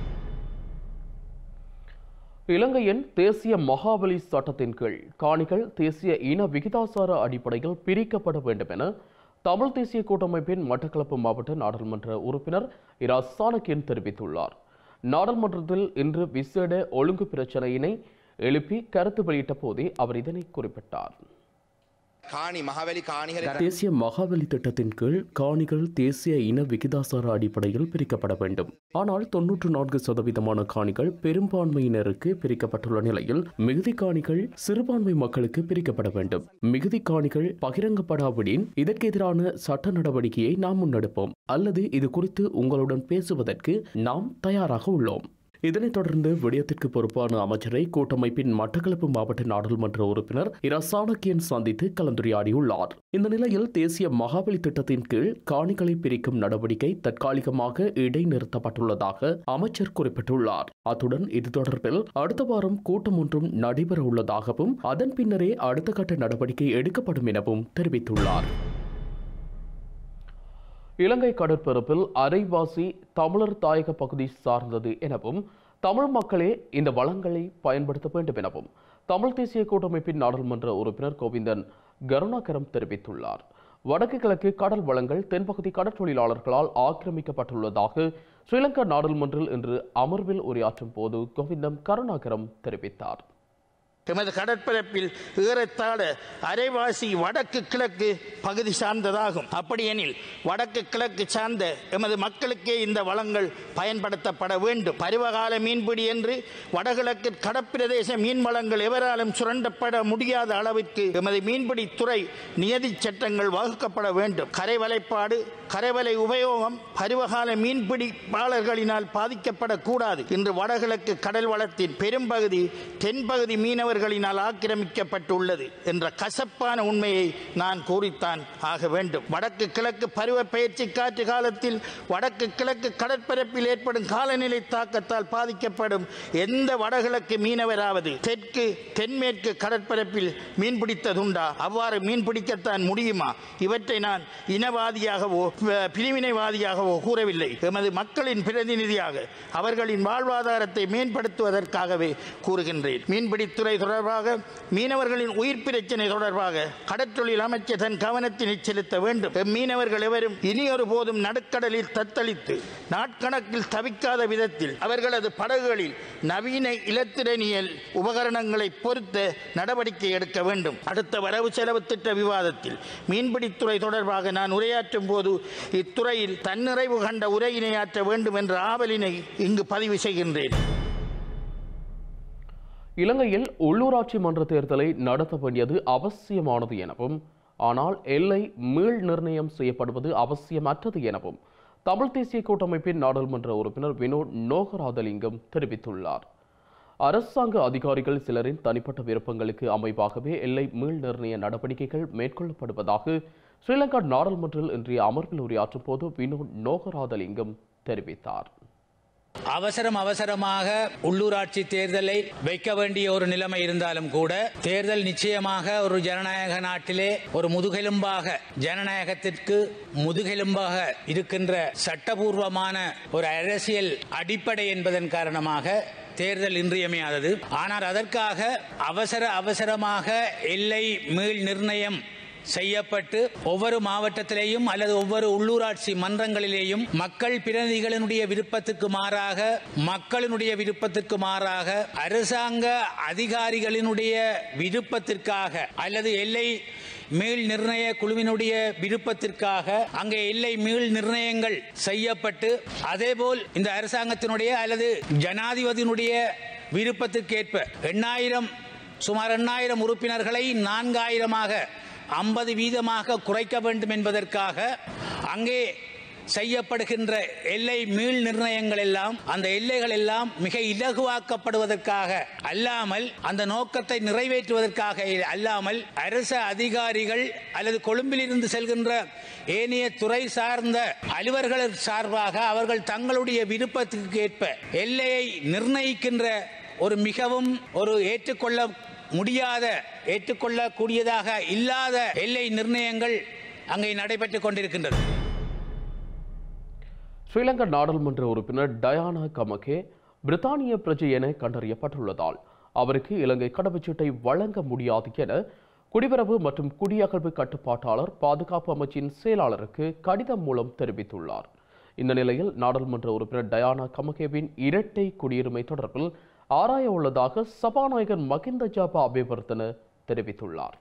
இலங்கையின் தேசிய மகாபலி சட்டத்தின் கீழ் காணிகள் தேசிய இன விகிதாசார அடிப்படையில் பிரிக்கப்பட வேண்டும் என தமிழ் தேசிய கூட்டமைப்பின் மட்டக்களப்பு மாவட்ட நாடாளுமன்ற உறுப்பினர் இரா சாணக்கியன் தெரிவித்துள்ளார் நாடாளுமன்றத்தில் இன்று விசேட ஒழுங்கு பிரச்சனையினை எழுப்பி கருத்து வெளியிட்ட போதே அவர் இதனை குறிப்பிட்டார் කානි මහවැලි කානිහර தேசிய மகாவலி திட்டத்தின் கீழ் காணிகள் தேசிய இன விகிதாசார அடிப்படையில் பிரிக்கப்பட வேண்டும் ஆனால் தொன்னூற்று நான்கு சதவீதமான காணிகள் பெரும்பான்மையினருக்கு பிரிக்கப்பட்டுள்ள நிலையில் மிகுதி காணிகள் சிறுபான்மை மக்களுக்கு பிரிக்கப்பட வேண்டும் மிகுதி காணிகள் பகிரங்கப்படாவிடின் இதற்கு எதிரான சட்ட நடவடிக்கையை நாம் முன்னெடுப்போம் அல்லது இது குறித்து உங்களுடன் பேசுவதற்கு நாம் தயாராக உள்ளோம் இதனைத் தொடர்ந்து விடயத்திற்கு பொறுப்பான அமைச்சரை கூட்டமைப்பின் மட்டக்களப்பு மாவட்ட நாடாளுமன்ற உறுப்பினர் இரா சாணக்கியன் சந்தித்து கலந்துரையாடியுள்ளார் இந்த நிலையில் தேசிய மகாபலி திட்டத்தின் கீழ் காணிகளை பிரிக்கும் நடவடிக்கை தற்காலிகமாக இடைநிறுத்தப்பட்டுள்ளதாக அமைச்சர் குறிப்பிட்டுள்ளார் அத்துடன் இது தொடர்பில் அடுத்த வாரம் கூட்டம் ஒன்றும் நடைபெற உள்ளதாகவும் அதன் பின்னரே அடுத்த கட்ட நடவடிக்கை எடுக்கப்படும் எனவும் தெரிவித்துள்ளார் இலங்கை கடற்பரப்பில் அரைவாசி தமிழர் தாயக பகுதி சார்ந்தது எனவும் தமிழ் மக்களே இந்த வளங்களை பயன்படுத்த வேண்டும் எனவும் தமிழ் தேசிய கூட்டமைப்பின் நாடாளுமன்ற உறுப்பினர் கோவிந்தன் கருணாகரம் தெரிவித்துள்ளார் வடக்கு கிழக்கு கடல் வளங்கள் தென்பகுதி கடற்றொழிலாளர்களால் ஆக்கிரமிக்கப்பட்டுள்ளதாக ஸ்ரீலங்கா நாடாளுமன்றில் இன்று அமர்வில் உரையாற்றும் போது கோவிந்தம் கருணாகரம் தெரிவித்தார் எமது கடற்பரப்பில் ஏறத்தாழ அரைவாசி வடக்கு கிழக்கு பகுதி சார்ந்ததாகும் அப்படியெனில் வடக்கு கிழக்கு சார்ந்த எமது மக்களுக்கே இந்த வளங்கள் பயன்படுத்தப்பட வேண்டும் பருவகால மீன்பிடி என்று வடகிழக்கு கடற்பிரதேச மீன் வளங்கள் எவராலும் சுரண்டப்பட முடியாத அளவிற்கு எமது மீன்பிடி துறை நியதி சட்டங்கள் வகுக்கப்பட வேண்டும் கரைவலைப்பாடு கரைவலை உபயோகம் பருவகால மீன்பிடிப்பாளர்களினால் பாதிக்கப்படக்கூடாது இன்று வடகிழக்கு கடல் வளத்தின் பெரும்பகுதி தென்பகுதி மீனவர்களினால் ஆக்கிரமிக்கப்பட்டுள்ளது என்ற கசப்பான உண்மையை நான் கூறித்தான் ஆக வேண்டும் வடக்கு கிழக்கு பருவ பயிற்சி காற்று காலத்தில் வடக்கு கிழக்கு கடற்பரப்பில் ஏற்படும் காலநிலை தாக்கத்தால் பாதிக்கப்படும் எந்த வடகிழக்கு மீனவராவது தெற்கு தென்மேற்கு கடற்பரப்பில் மீன்பிடித்ததுண்டா அவ்வாறு மீன்பிடிக்கத்தான் முடியுமா இவற்றை நான் இனவாதியாகவோ ப- பிரிவினைவாதியாகவோ கூறவில்லை எமது மக்களின் பிரதிநிதியாக அவர்களின் வாழ்வாதாரத்தை மேம்படுத்துவதற்காகவே கூறுகின்றேன் மீன்பிடித்துறை தொடர்பாக மீனவர்களின் உயிர் பிரச்சனை தொடர்பாக கடற்றொழில் அமைச்சர் தன் கவனத்தினை செலுத்த வேண்டும் மீனவர்கள் எவரும் இனியொரு போதும் நடுக்கடலில் தத்தளித்து நாட்கணக்கில் தவிக்காத விதத்தில் அவர்களது படகுகளில் நவீன இலத்திரனியல் உபகரணங்களை பொருத்த நடவடிக்கை எடுக்க வேண்டும் அடுத்த வரவு செலவு திட்ட விவாதத்தில் மீன்பிடித்துறை தொடர்பாக நான் உரையாற்றும் போது இத்துறையில் தன்னிறைவு கண்ட உரையினை ஆற்ற வேண்டும் என்ற ஆவலினை இங்கு பதிவு செய்கின்றேன் இலங்கையில் உள்ளூராட்சி மன்ற தேர்தலை நடத்த வேண்டியது அவசியமானது எனவும் ஆனால் எல்லை மீள் நிர்ணயம் செய்யப்படுவது அவசியமற்றது எனவும் தமிழ் தேசிய கூட்டமைப்பின் நாடாளுமன்ற உறுப்பினர் வினோத் நோகராதலிங்கம் தெரிவித்துள்ளார் அரசாங்க அதிகாரிகள் சிலரின் தனிப்பட்ட விருப்பங்களுக்கு அமைவாகவே எல்லை மீள் நிர்ணய நடவடிக்கைகள் மேற்கொள்ளப்படுவதாக ஸ்ரீலங்கா நாடாளுமன்றில் இன்றைய அமர்வில் உரையாற்றும் போது வினோத் நோகராதலிங்கம் தெரிவித்தார் அவசரம் அவசரமாக உள்ளூராட்சி தேர்தலை வைக்க வேண்டிய ஒரு நிலைமை இருந்தாலும் கூட தேர்தல் நிச்சயமாக ஒரு ஜனநாயக நாட்டிலே ஒரு முதுகெலும்பாக ஜனநாயகத்திற்கு முதுகெலும்பாக இருக்கின்ற சட்டபூர்வமான ஒரு அரசியல் அடிப்படை என்பதன் காரணமாக தேர்தல் இன்றியமையாதது ஆனால் அதற்காக அவசர அவசரமாக எல்லை மீள் நிர்ணயம் செய்யப்பட்டு ஒவ்வொரு மாவட்டத்திலேயும் அல்லது ஒவ்வொரு உள்ளூராட்சி மன்றங்களிலேயும் மக்கள் பிரதிநிதிகளினுடைய விருப்பத்துக்கு மாறாக மக்களினுடைய விருப்பத்திற்கு மாறாக அரசாங்க அதிகாரிகளினுடைய விருப்பத்திற்காக அல்லது எல்லை மீள் நிர்ணய குழுவினுடைய விருப்பத்திற்காக அங்கே எல்லை மீள் நிர்ணயங்கள் செய்யப்பட்டு அதேபோல் இந்த அரசாங்கத்தினுடைய அல்லது ஜனாதிபதியினுடைய விருப்பத்திற்கேற்ப எண்ணாயிரம் சுமார் எண்ணாயிரம் உறுப்பினர்களை நான்காயிரமாக ஐம்பது வீதமாக குறைக்க வேண்டும் என்பதற்காக அங்கே செய்யப்படுகின்ற எல்லை மீள் நிர்ணயங்கள் எல்லாம் அந்த எல்லைகள் எல்லாம் மிக இலகுவாக்கப்படுவதற்காக அல்லாமல் அந்த நோக்கத்தை நிறைவேற்றுவதற்காக அல்லாமல் அரச அதிகாரிகள் அல்லது கொழும்பிலிருந்து செல்கின்ற ஏனைய துறை சார்ந்த அலுவலர்கள் சார்பாக அவர்கள் தங்களுடைய விருப்பத்துக்கு ஏற்ப எல்லையை நிர்ணயிக்கின்ற ஒரு மிகவும் ஒரு ஏற்றுக்கொள்ள முடியாத ஏற்றுக்கொள்ளக்கூடியதாக இல்லாத எல்லை நிர்ணயங்கள் அங்கே நடைபெற்றுக் கொண்டிருக்கின்றது ஸ்ரீலங்கா நாடாளுமன்ற உறுப்பினர் டயானா கமகே பிரித்தானிய பிரஜை என கண்டறியப்பட்டுள்ளதால் அவருக்கு இலங்கை கடவுச்சீட்டை வழங்க முடியாது என குடிவரவு மற்றும் குடியகழ்வு கட்டுப்பாட்டாளர் பாதுகாப்பு அமைச்சின் செயலாளருக்கு கடிதம் மூலம் தெரிவித்துள்ளார் இந்த நிலையில் நாடாளுமன்ற உறுப்பினர் டயானா கமகேவின் இரட்டை குடியுரிமை தொடர்பில் ஆராய உள்ளதாக சபாநாயகர் மகிந்த ஜாபா அபிவர்த்தன தெரிவித்துள்ளார்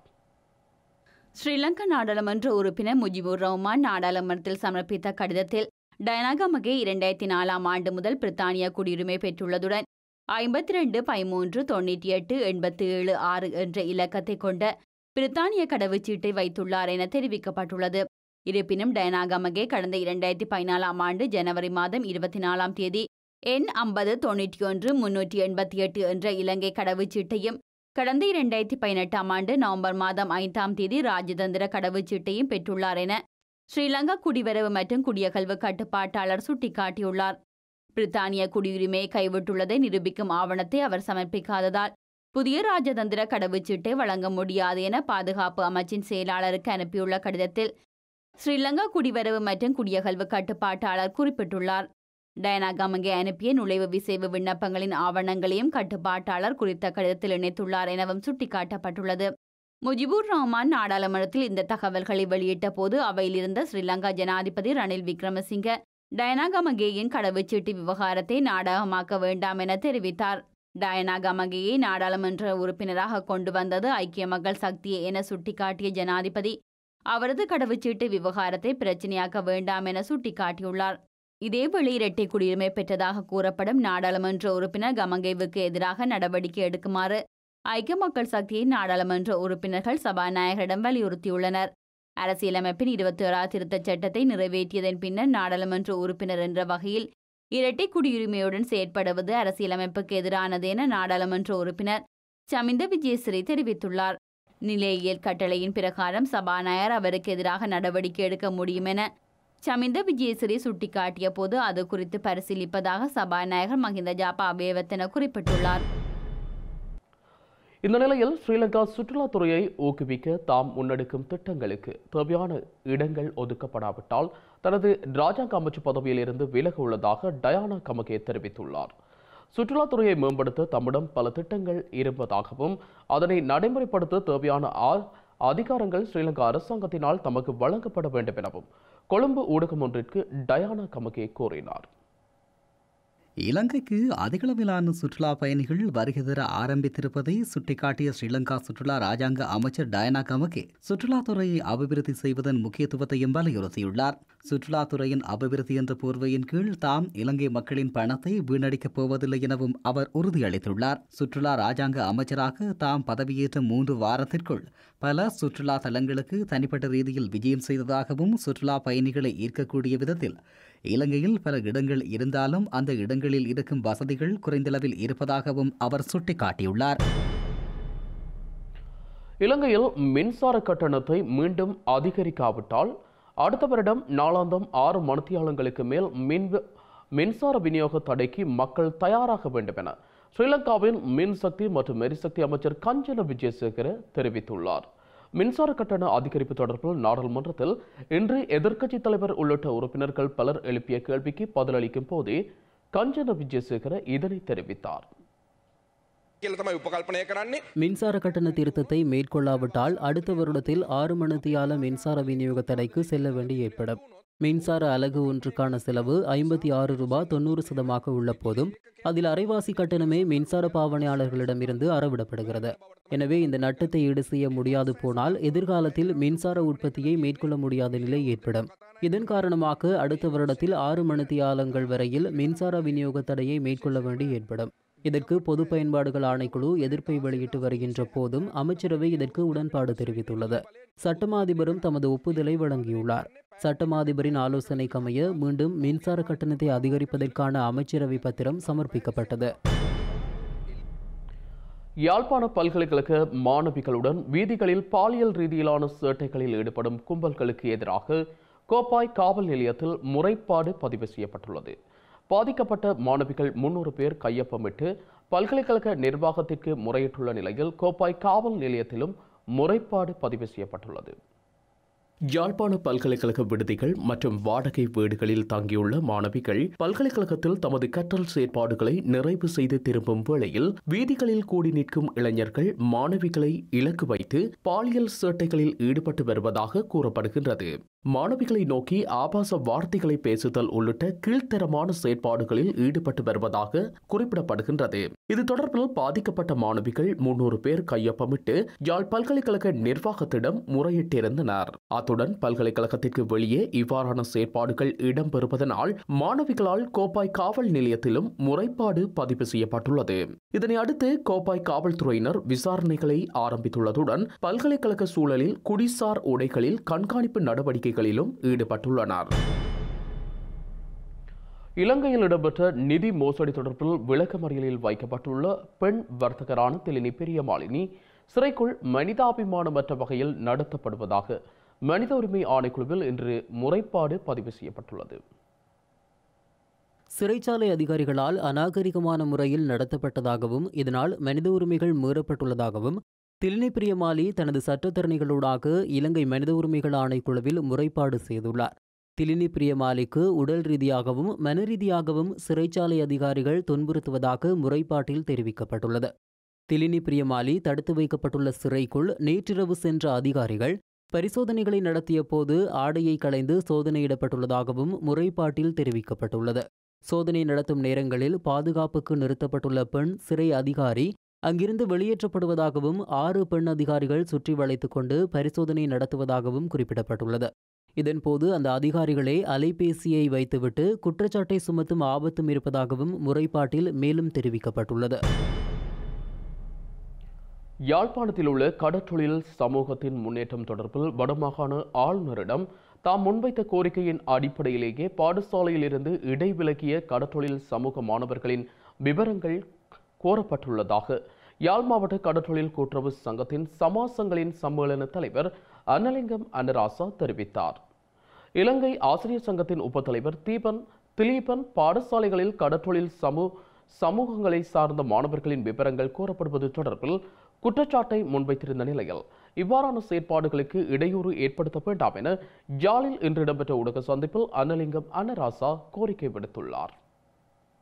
ஸ்ரீலங்கா நாடாளுமன்ற உறுப்பினர் முஜிபுர் ரஹ்மான் நாடாளுமன்றத்தில் சமர்ப்பித்த கடிதத்தில் டயனாகமகே இரண்டாயிரத்தி நாலாம் ஆண்டு முதல் பிரித்தானியா குடியுரிமை பெற்றுள்ளதுடன் ஐம்பத்தி ரெண்டு பதிமூன்று தொண்ணூற்றி எட்டு எண்பத்தி ஏழு ஆறு என்ற இலக்கத்தை கொண்ட பிரித்தானிய கடவுச்சீட்டை வைத்துள்ளார் என தெரிவிக்கப்பட்டுள்ளது இருப்பினும் டயனாகமகே கடந்த இரண்டாயிரத்தி பதினாலாம் ஆண்டு ஜனவரி மாதம் இருபத்தி நாலாம் தேதி எண் ஐம்பது தொண்ணூற்றி ஒன்று முன்னூற்றி எண்பத்தி எட்டு என்ற இலங்கை கடவுச்சீட்டையும் கடந்த இரண்டாயிரத்தி பதினெட்டாம் ஆண்டு நவம்பர் மாதம் ஐந்தாம் தேதி ராஜதந்திர கடவுச்சீட்டையும் பெற்றுள்ளார் என ஸ்ரீலங்கா குடிவரவு மற்றும் குடியகல்வு கட்டுப்பாட்டாளர் சுட்டிக்காட்டியுள்ளார் பிரித்தானிய குடியுரிமையை கைவிட்டுள்ளதை நிரூபிக்கும் ஆவணத்தை அவர் சமர்ப்பிக்காததால் புதிய ராஜதந்திர கடவுச்சீட்டை வழங்க முடியாது என பாதுகாப்பு அமைச்சின் செயலாளருக்கு அனுப்பியுள்ள கடிதத்தில் ஸ்ரீலங்கா குடிவரவு மற்றும் குடியகல்வு கட்டுப்பாட்டாளர் குறிப்பிட்டுள்ளார் டயனா கமங்கே அனுப்பிய நுழைவு விசைவு விண்ணப்பங்களின் ஆவணங்களையும் கட்டுப்பாட்டாளர் குறித்த கடிதத்தில் இணைத்துள்ளார் எனவும் சுட்டிக்காட்டப்பட்டுள்ளது முஜிபுர் ரஹ்மான் நாடாளுமன்றத்தில் இந்த தகவல்களை வெளியிட்ட போது அவையில் இருந்த ஸ்ரீலங்கா ஜனாதிபதி ரணில் விக்ரமசிங்க டயனா கமகேயின் கடவுச்சீட்டு விவகாரத்தை நாடகமாக்க வேண்டாம் என தெரிவித்தார் டயனா கமகேயை நாடாளுமன்ற உறுப்பினராக கொண்டு வந்தது ஐக்கிய மக்கள் சக்தியை என சுட்டிக்காட்டிய ஜனாதிபதி அவரது கடவுச்சீட்டு விவகாரத்தை பிரச்சனையாக்க வேண்டாம் என சுட்டிக்காட்டியுள்ளார் இதேவேளை இரட்டை குடியுரிமை பெற்றதாக கூறப்படும் நாடாளுமன்ற உறுப்பினர் கமங்கேவுக்கு எதிராக நடவடிக்கை எடுக்குமாறு ஐக்கிய மக்கள் சக்தியின் நாடாளுமன்ற உறுப்பினர்கள் சபாநாயகரிடம் வலியுறுத்தியுள்ளனர் அரசியலமைப்பின் இருபத்தி ஓராவது திருத்தச் சட்டத்தை நிறைவேற்றியதன் பின்னர் நாடாளுமன்ற உறுப்பினர் என்ற வகையில் இரட்டை குடியுரிமையுடன் செயற்படுவது அரசியலமைப்புக்கு எதிரானது என நாடாளுமன்ற உறுப்பினர் சமிந்த விஜயஸ்ரீ தெரிவித்துள்ளார் நிலையியல் கட்டளையின் பிரகாரம் சபாநாயகர் அவருக்கு எதிராக நடவடிக்கை எடுக்க முடியும் என சமிந்த விஜயஸ்ரீ சுட்டிக்காட்டிய போது அது குறித்து பரிசீலிப்பதாக சபாநாயகர் மஹிந்த ஜாபா அபேவத்தன குறிப்பிட்டுள்ளார் இந்த நிலையில் ஸ்ரீலங்கா சுற்றுலாத்துறையை ஊக்குவிக்க தாம் முன்னெடுக்கும் திட்டங்களுக்கு தேவையான இடங்கள் ஒதுக்கப்படாவிட்டால் தனது ராஜாங்க அமைச்சு பதவியில் இருந்து விலக உள்ளதாக டயானா கமகே தெரிவித்துள்ளார் சுற்றுலாத்துறையை மேம்படுத்த தம்மிடம் பல திட்டங்கள் இருப்பதாகவும் அதனை நடைமுறைப்படுத்த தேவையான ஆ- அதிகாரங்கள் ஸ்ரீலங்கா அரசாங்கத்தினால் தமக்கு வழங்கப்பட வேண்டும் எனவும் கொழும்பு ஊடகம் ஒன்றிற்கு டயானா கமகே கூறினார் இலங்கைக்கு அதிகளவிலான சுற்றுலா பயணிகள் வருகை தர ஆரம்பித்திருப்பதை சுட்டிக்காட்டிய ஸ்ரீலங்கா சுற்றுலா ராஜாங்க அமைச்சர் டயனா கமகே சுற்றுலாத்துறையை அபிவிருத்தி செய்வதன் முக்கியத்துவத்தையும் வலியுறுத்தியுள்ளார் சுற்றுலாத்துறையின் அபிவிருத்தி என்ற போர்வையின் கீழ் தாம் இலங்கை மக்களின் பணத்தை வீணடிக்கப் போவதில்லை எனவும் அவர் உறுதியளித்துள்ளார் சுற்றுலா ராஜாங்க அமைச்சராக தாம் பதவியேற்ற மூன்று வாரத்திற்குள் பல சுற்றுலா தலங்களுக்கு தனிப்பட்ட ரீதியில் விஜயம் செய்ததாகவும் சுற்றுலா பயணிகளை ஈர்க்கக்கூடிய விதத்தில் இலங்கையில் பல இடங்கள் இருந்தாலும் அந்த இடங்களில் இருக்கும் வசதிகள் குறைந்தளவில் இருப்பதாகவும் அவர் சுட்டிக்காட்டியுள்ளார் இலங்கையில் மின்சார கட்டணத்தை மீண்டும் அதிகரிக்காவிட்டால் அடுத்த வருடம் நாளாந்தம் ஆறு மணித்தியாலங்களுக்கு மேல் மின் வி- மின்சார விநியோக தடைக்கு மக்கள் தயாராக வேண்டும் என ஸ்ரீலங்காவின் மின்சக்தி மற்றும் எரிசக்தி அமைச்சர் கஞ்சன விஜயசேகர தெரிவித்துள்ளார் மின்சார கட்டண அதிகரிப்பு தொடர்பில் நாடாளுமன்றத்தில் இன்று எதிர்க்கட்சித் தலைவர் உள்ளிட்ட உறுப்பினர்கள் பலர் எழுப்பிய கேள்விக்கு பதிலளிக்கும் போதே கஞ்சன விஜயசேகர இதனை தெரிவித்தார் කියලා තමයි උපකල්පනය කරන්නේ மின்சார கட்டண திருத்தத்தை மேற்கொள்ளாவிட்டால் அடுத்த வருடத்தில் ஆறு மணித்தியால மின்சார விநியோக தடைக்கு செல்ல வேண்டி ஏற்படும் மின்சார அலகு ஒன்றுக்கான செலவு ஐம்பத்தி ஆறு ரூபாய் தொண்ணூறு சதமாக உள்ள போதும் அதில் அரைவாசி கட்டணமே மின்சார பாவனையாளர்களிடமிருந்து அறவிடப்படுகிறது எனவே இந்த நட்டத்தை ஈடு செய்ய முடியாது போனால் எதிர்காலத்தில் மின்சார உற்பத்தியை மேற்கொள்ள முடியாத நிலை ஏற்படும் இதன் காரணமாக அடுத்த வருடத்தில் ஆறு மணித்தியாலங்கள் வரையில் மின்சார விநியோக தடையை மேற்கொள்ள வேண்டி ஏற்படும் இதற்கு பொது பயன்பாடுகள் ஆணைக்குழு எதிர்ப்பை வெளியிட்டு வருகின்ற போதும் அமைச்சரவை இதற்கு உடன்பாடு தெரிவித்துள்ளது சட்டமா அதிபரும் தமது ஒப்புதலை வழங்கியுள்ளார் சட்டமா அதிபரின் ஆலோசனைக்கமைய மீண்டும் மின்சார கட்டணத்தை அதிகரிப்பதற்கான அமைச்சரவை பத்திரம் சமர்ப்பிக்கப்பட்டது யாழ்ப்பாண பல்கலைக்கழக மாணவிகளுடன் வீதிகளில் பாலியல் ரீதியிலான சேட்டைகளில் ஈடுபடும் கும்பல்களுக்கு எதிராக கோப்பாய் காவல் நிலையத்தில் முறைப்பாடு பதிவு செய்யப்பட்டுள்ளது பாதிக்கப்பட்ட மாணவிகள் முன்னூறு பேர் கையொப்பமிட்டு பல்கலைக்கழக நிர்வாகத்திற்கு முறையிட்டுள்ள நிலையில் கோப்பாய் காவல் நிலையத்திலும் முறைப்பாடு பதிவு செய்யப்பட்டுள்ளது யாழ்ப்பாண பல்கலைக்கழக விடுதிகள் மற்றும் வாடகை வீடுகளில் தங்கியுள்ள மாணவிகள் பல்கலைக்கழகத்தில் தமது கற்றல் செயற்பாடுகளை நிறைவு செய்து திரும்பும் வேளையில் வீதிகளில் கூடி நிற்கும் இளைஞர்கள் மாணவிகளை இலக்கு வைத்து பாலியல் சேட்டைகளில் ஈடுபட்டு வருவதாக கூறப்படுகின்றது மாணவிகளை நோக்கி ஆபாச வார்த்தைகளை பேசுதல் உள்ளிட்ட கீழ்த்தரமான செயற்பாடுகளில் ஈடுபட்டு வருவதாக குறிப்பிடப்படுகின்றது இது தொடர்பில் பாதிக்கப்பட்ட மாணவிகள் முன்னூறு பேர் கையொப்பமிட்டு யாழ் பல்கலைக்கழக நிர்வாகத்திடம் முறையிட்டிருந்தனர் அத்துடன் பல்கலைக்கழகத்திற்கு வெளியே இவ்வாறான செயற்பாடுகள் இடம்பெறுவதனால் மாணவிகளால் கோப்பாய் காவல் நிலையத்திலும் முறைப்பாடு பதிவு செய்யப்பட்டுள்ளது இதனை அடுத்து கோப்பாய் காவல்துறையினர் விசாரணைகளை ஆரம்பித்துள்ளதுடன் பல்கலைக்கழக சூழலில் குடிசார் உடைகளில் கண்காணிப்பு நடவடிக்கைகளிலும் ஈடுபட்டுள்ளனர் இலங்கையில் இடம்பெற்ற நிதி மோசடி தொடர்பில் விளக்கமறியலில் வைக்கப்பட்டுள்ள பெண் வர்த்தகரான திலினி பெரியமாலினி சிறைக்குள் மனிதாபிமானமற்ற வகையில் நடத்தப்படுவதாக மனித உரிமை ஆணைக்குழுவில் இன்று முறைப்பாடு பதிவு செய்யப்பட்டுள்ளது சிறைச்சாலை அதிகாரிகளால் அநாகரிகமான முறையில் நடத்தப்பட்டதாகவும் இதனால் மனித உரிமைகள் மீறப்பட்டுள்ளதாகவும் திலினி பிரியமாலி தனது சட்டத்தரணிகளூடாக இலங்கை மனித உரிமைகள் ஆணைக்குழுவில் முறைப்பாடு செய்துள்ளார் திலினி பிரியமாலிக்கு உடல் ரீதியாகவும் மன ரீதியாகவும் சிறைச்சாலை அதிகாரிகள் துன்புறுத்துவதாக முறைப்பாட்டில் தெரிவிக்கப்பட்டுள்ளது திலினி பிரியமாலி தடுத்து வைக்கப்பட்டுள்ள சிறைக்குள் நேற்றிரவு சென்ற அதிகாரிகள் பரிசோதனைகளை நடத்திய போது ஆடையை களைந்து சோதனையிடப்பட்டுள்ளதாகவும் முறைப்பாட்டில் தெரிவிக்கப்பட்டுள்ளது சோதனை நடத்தும் நேரங்களில் பாதுகாப்புக்கு நிறுத்தப்பட்டுள்ள பெண் சிறை அதிகாரி அங்கிருந்து வெளியேற்றப்படுவதாகவும் ஆறு பெண் அதிகாரிகள் சுற்றி வளைத்துக் கொண்டு பரிசோதனை நடத்துவதாகவும் குறிப்பிடப்பட்டுள்ளது இதன்போது அந்த அதிகாரிகளே அலைபேசியை வைத்துவிட்டு குற்றச்சாட்டை சுமத்தும் ஆபத்தும் இருப்பதாகவும் முறைப்பாட்டில் மேலும் தெரிவிக்கப்பட்டுள்ளது யாழ்ப்பாணத்தில் உள்ள கடற்றொழில் சமூகத்தின் முன்னேற்றம் தொடர்பில் வடமாகாண ஆளுநரிடம் தாம் முன்வைத்த கோரிக்கையின் அடிப்படையிலேயே பாடசாலையில் இருந்து இடைவிலகிய கடற்றொழில் சமூக மாணவர்களின் விவரங்கள் கோரப்பட்டுள்ளதாக யாழ் மாவட்ட கடற்றொழில் கூட்டுறவு சங்கத்தின் சமாசங்களின் சம்மேளன தலைவர் அன்னலிங்கம் அன்னராசா தெரிவித்தார் இலங்கை ஆசிரியர் சங்கத்தின் உபத்தலைவர் தீபன் திலீபன் பாடசாலைகளில் கடற்றொழில் சமூ சமூகங்களை சார்ந்த மாணவர்களின் விவரங்கள் கோரப்படுவது தொடர்பில் குற்றச்சாட்டை முன்வைத்திருந்த நிலையில் இவ்வாறான செயற்பாடுகளுக்கு இடையூறு ஏற்படுத்த வேண்டாம் என ஜாலில் இன்று இடம்பெற்ற ஊடக சந்திப்பில் அன்னலிங்கம் அன்னராசா கோரிக்கை விடுத்துள்ளார்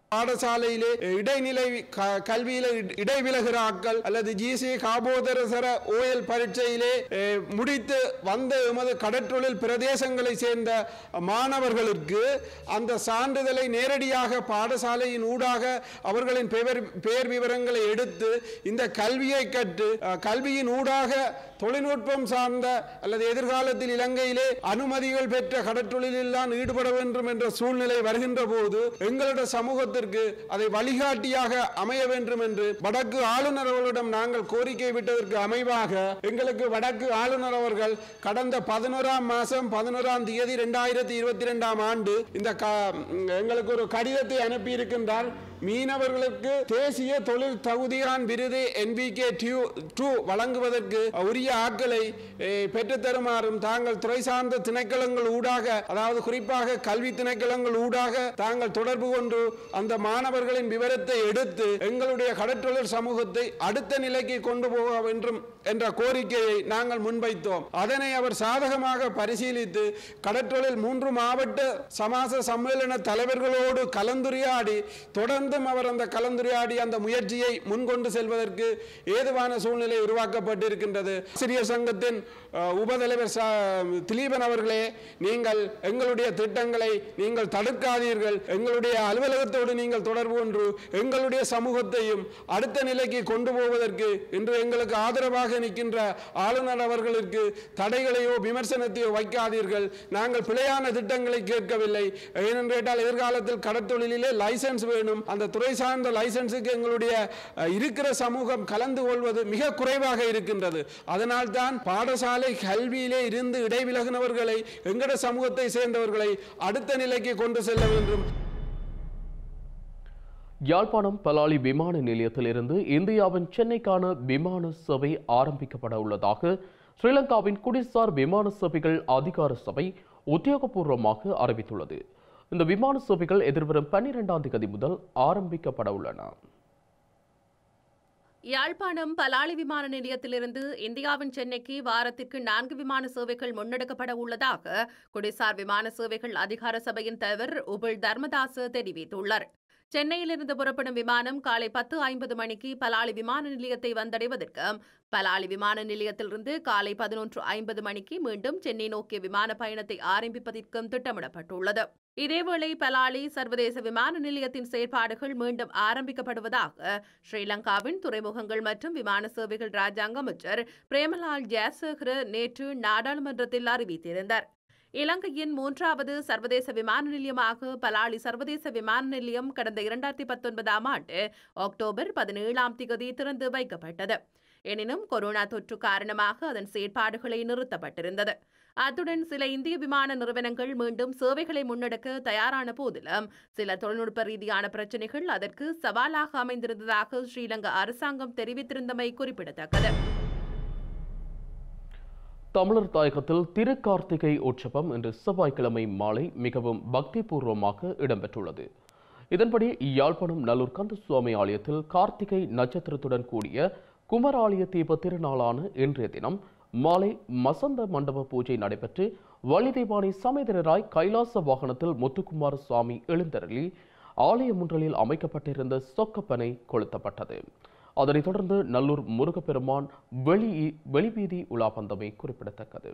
பாடசாலையிலே இடைநிலை க- கல்வியில இட- இடைவிலகிற ஆட்கள் அல்லது ஜிசி காபோதரசர ஓயல் பரீட்சையிலே அஹ், முடித்து வந்த எமது கடற்றொழில் பிரதேசங்களை சேர்ந்த மாணவர்களுக்கு அந்த சான்றிதழை நேரடியாக பாடசாலையின் ஊடாக அவர்களின் பெயர் பெயர் விவரங்களை எடுத்து இந்த கல்வியை கற்று அஹ், கல்வியின் ஊடாக தொழில்நுட்பம் சார்ந்த அல்லது எதிர்காலத்தில் இலங்கையிலே அனுமதிகள் பெற்ற கடற்றொழிலில் தான் ஈடுபட வேண்டும் என்ற சூழ்நிலை வருகின்ற போது எங்களுடைய சமூகத்திற்கு அதை வழிகாட்டியாக அமைய வேண்டும் என்று வடக்கு ஆளுநர் அவர்களிடம் நாங்கள் கோரிக்கை விட்டதற்கு அமைவாக எங்களுக்கு வடக்கு ஆளுநர் அவர்கள் கடந்த பதினோராம் மாசம் பதினோராம் தேதி இரண்டாயிரத்தி இருபத்தி ரெண்டாம் ஆண்டு இந்த க- எங்களுக்கு ஒரு கடிதத்தை அனுப்பி இருக்கின்றார் மீனவர்களுக்கு தேசிய தொழில் தகுதியான் விருது என்பிகே டூ வழங்குவதற்கு உரிய ஆட்களை eh, பெற்றுத் தருமாறும் தாங்கள் துறை சார்ந்த திணைக்களங்கள் ஊடாக அதாவது குறிப்பாக கல்வி திணைக்களங்கள் ஊடாக தாங்கள் தொடர்பு கொண்டு அந்த மாணவர்களின் விவரத்தை எடுத்து எங்களுடைய கடற்றொழில் சமூகத்தை அடுத்த நிலைக்கு கொண்டு போக வேண்டும் என்ற கோரிக்கையை நாங்கள் முன்வைத்தோம் அதனை அவர் சாதகமாக பரிசீலித்து கடற்றொழில் மூன்று மாவட்ட சமாச சம்மேளன தலைவர்களோடு கலந்துரையாடி தொடர்ந்தும் அவர் அந்த கலந்துரையாடி அந்த முயற்சியை முன்கொண்டு செல்வதற்கு ஏதுவான சூழ்நிலை உருவாக்கப்பட்டிருக்கின்றது ஆசிரியர் சங்கத்தின் அஹ், உபதலைவர் ச- திலீபன் அவர்களே நீங்கள் எங்களுடைய திட்டங்களை நீங்கள் தடுக்காதீர்கள் எங்களுடைய அலுவலகத்தோடு நீங்கள் தொடர்பு கொண்டு எங்களுடைய சமூகத்தையும் அடுத்த நிலைக்கு கொண்டு போவதற்கு இன்று எங்களுக்கு ஆதரவாக நிற்கின்ற ஆளுநர் அவர்களுக்கு தடைகளையோ விமர்சனத்தையோ வைக்காதீர்கள் நாங்கள் பிழையான திட்டங்களை கேட்கவில்லை ஏனென்று கேட்டால் எதிர்காலத்தில் கடற்தொழிலிலே லைசன்ஸ் வேணும் அந்த துறை சார்ந்த லைசன்ஸுக்கு எங்களுடைய அஹ், இருக்கிற சமூகம் கலந்து கொள்வது மிக குறைவாக இருக்கின்றது அதனால்தான் பாடசாலை கல்வியிலே இருந்து இடைவிலகினவர்களை எங்கட சமூகத்தை சேர்ந்தவர்களை அடுத்த நிலைக்கு கொண்டு செல்ல வேண்டும் யாழ்ப்பாணம் பலாலி விமான நிலையத்திலிருந்து இந்தியாவின் சென்னைக்கான விமான சேவை ஆரம்பிக்கப்பட உள்ளதாக ஸ்ரீலங்காவின் குடிசார் விமான சேவைகள் அதிகார சபை உத்தியோகபூர்வமாக அறிவித்துள்ளது இந்த விமான சேவைகள் எதிர்வரும் பன்னிரெண்டாம் தேதி முதல் ஆரம்பிக்கப்பட உள்ளன யாழ்ப்பாணம் பலாலி விமான நிலையத்திலிருந்து இந்தியாவின் சென்னைக்கு வாரத்திற்கு நான்கு விமான சேவைகள் முன்னெடுக்கப்பட உள்ளதாக குடிசார் விமான சேவைகள் அதிகார சபையின் தலைவர் உபுல் தர்மதாச தெரிவித்துள்ளார் சென்னையிலிருந்து புறப்படும் விமானம் காலை பத்து ஐம்பது மணிக்கு பலாலி விமான நிலையத்தை வந்தடைவதற்கு பலாலி விமான நிலையத்திலிருந்து காலை பதினொன்று ஐம்பது மணிக்கு மீண்டும் சென்னை நோக்கிய விமான பயணத்தை ஆரம்பிப்பதற்கும் திட்டமிடப்பட்டுள்ளது இதேவேளை பலாலி சர்வதேச விமான நிலையத்தின் செயற்பாடுகள் மீண்டும் ஆரம்பிக்கப்படுவதாக ஸ்ரீலங்காவின் துறைமுகங்கள் மற்றும் விமான சேவைகள் ராஜாங்க அமைச்சர் பிரேமலால் ஜெயசேகர நேற்று நாடாளுமன்றத்தில் அறிவித்திருந்தார் இலங்கையின் மூன்றாவது சர்வதேச விமான நிலையமாக பலாலி சர்வதேச விமான நிலையம் கடந்த இரண்டாயிரத்தி பத்தொன்பதாம் ஆண்டு அக்டோபர் பதினேழாம் திகதி திறந்து வைக்கப்பட்டது எனினும் கொரோனா தொற்று காரணமாக அதன் செயற்பாடுகளை நிறுத்தப்பட்டிருந்தது அத்துடன் சில இந்திய விமான நிறுவனங்கள் மீண்டும் சேவைகளை முன்னெடுக்க தயாரான போதிலும் சில தொழில்நுட்ப ரீதியான பிரச்சினைகள் அதற்கு சவாலாக அமைந்திருந்ததாக ஸ்ரீலங்கா அரசாங்கம் தெரிவித்திருந்தமை குறிப்பிடத்தக்கது தமிழர் தாயகத்தில் திருக்கார்த்திகை உற்சவம் இன்று செவ்வாய்க்கிழமை மாலை மிகவும் பக்திபூர்வமாக இடம்பெற்றுள்ளது இதன்படி யாழ்ப்பாணம் நல்லூர் கந்தசுவாமி ஆலயத்தில் கார்த்திகை நட்சத்திரத்துடன் கூடிய குமராலய தீப திருநாளான இன்றைய தினம் மாலை மசந்த மண்டப பூஜை நடைபெற்று வள்ளிதேவானை சமேதரராய் கைலாச வாகனத்தில் முத்துக்குமார சுவாமி எழுந்தருளி ஆலய முன்றலில் அமைக்கப்பட்டிருந்த சொக்கப்பனை கொளுத்தப்பட்டது அதனைத் தொடர்ந்து நல்லூர் முருகப்பெருமான் வெளி வெளிவீதி உலா பந்தமை குறிப்பிடத்தக்கது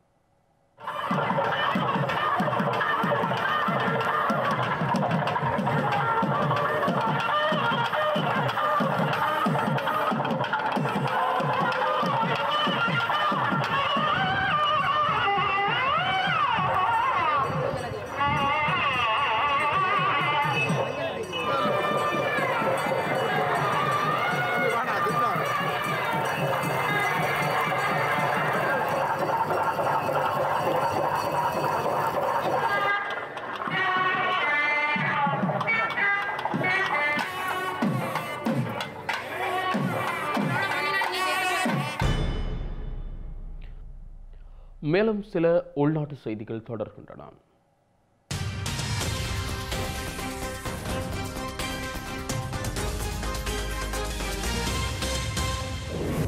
மேலும் சில உள்நாட்டு செய்திகள் தொடர்கின்றன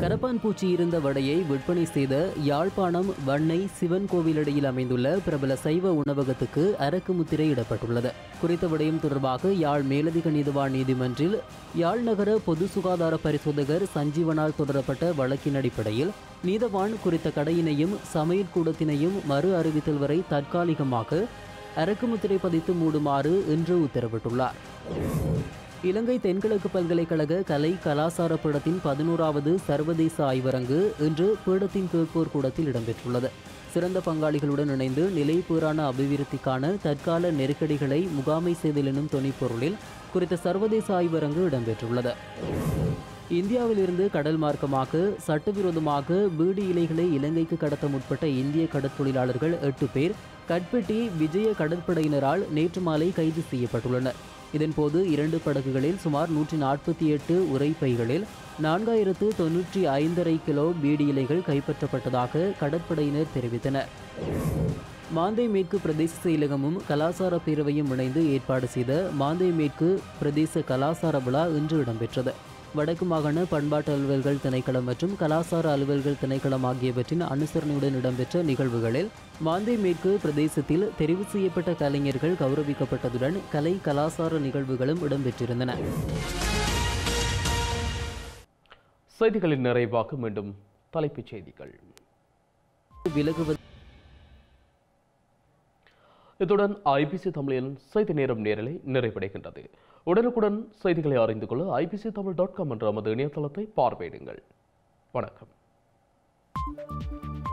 கரப்பான் பூச்சி இருந்த வடையை விற்பனை செய்த யாழ்ப்பாணம் வண்ணை சிவன் கோவிலடியில் அமைந்துள்ள பிரபல சைவ உணவகத்துக்கு அரக்கு முத்திரை இடப்பட்டுள்ளது குறித்த விடயம் தொடர்பாக யாழ் மேலதிக நீதிவான் நீதிமன்றில் யாழ் நகர பொது சுகாதார பரிசோதகர் சஞ்சீவனால் தொடரப்பட்ட வழக்கின் அடிப்படையில் நீதவான் குறித்த கடையினையும் சமையல் கூடத்தினையும் மறு அறிவித்தல் வரை தற்காலிகமாக அரக்கு முத்திரை பதித்து மூடுமாறு இன்று உத்தரவிட்டுள்ளார் இலங்கை தென்கிழக்கு பல்கலைக்கழக கலை கலாசார பீடத்தின் பதினோராவது சர்வதேச ஆய்வரங்கு இன்று பீடத்தின் கீழ்ப்போர் கூடத்தில் இடம்பெற்றுள்ளது சிறந்த பங்காளிகளுடன் இணைந்து நிலைப்பூரான அபிவிருத்திக்கான தற்கால நெருக்கடிகளை முகாமை செய்தல் எனும் துணைப்பொருளில் குறித்த சர்வதேச ஆய்வரங்கு இடம்பெற்றுள்ளது இந்தியாவிலிருந்து கடல் மார்க்கமாக சட்டவிரோதமாக பீடி இலைகளை இலங்கைக்கு கடத்த முற்பட்ட இந்திய கடற்தொழிலாளர்கள் எட்டு பேர் கட்பெட்டி விஜய கடற்படையினரால் நேற்று மாலை கைது செய்யப்பட்டுள்ளனர் இதன்போது இரண்டு படகுகளில் சுமார் நூற்றி நாற்பத்தி எட்டு உரைப்பைகளில் நான்காயிரத்து தொன்னூற்றி ஐந்தரை கிலோ பீடி இலைகள் கைப்பற்றப்பட்டதாக கடற்படையினர் தெரிவித்தனர் மாந்தை மேற்கு பிரதேச செயலகமும் கலாசார பேரவையும் இணைந்து ஏற்பாடு செய்த மாந்தை மேற்கு பிரதேச கலாசார விழா இன்று இடம்பெற்றது வடக்கு மாகாண பண்பாட்டு அலுவல்கள் திணைக்களம் மற்றும் கலாசார அலுவல்கள் திணைக்களம் ஆகியவற்றின் அனுசரணையுடன் இடம்பெற்ற நிகழ்வுகளில் மாந்தை மேற்கு பிரதேசத்தில் தெரிவு செய்யப்பட்ட கலைஞர்கள் கௌரவிக்கப்பட்டதுடன் கலை கலாசார நிகழ்வுகளும் இடம்பெற்றிருந்தன செய்திகளின் நிறைவாக மீண்டும் தலைப்புச் செய்திகள் விலகுவது இத்துடன் ஐபிசி தமிழின் செய்தி நேரம் நேரலை நிறைவடைகின்றது உடனுக்குடன் செய்திகளை அறிந்து கொள்ள ஐபிசி தமிழ் டாட் காம் என்ற நமது இணையதளத்தை பார்வையிடுங்கள் வணக்கம்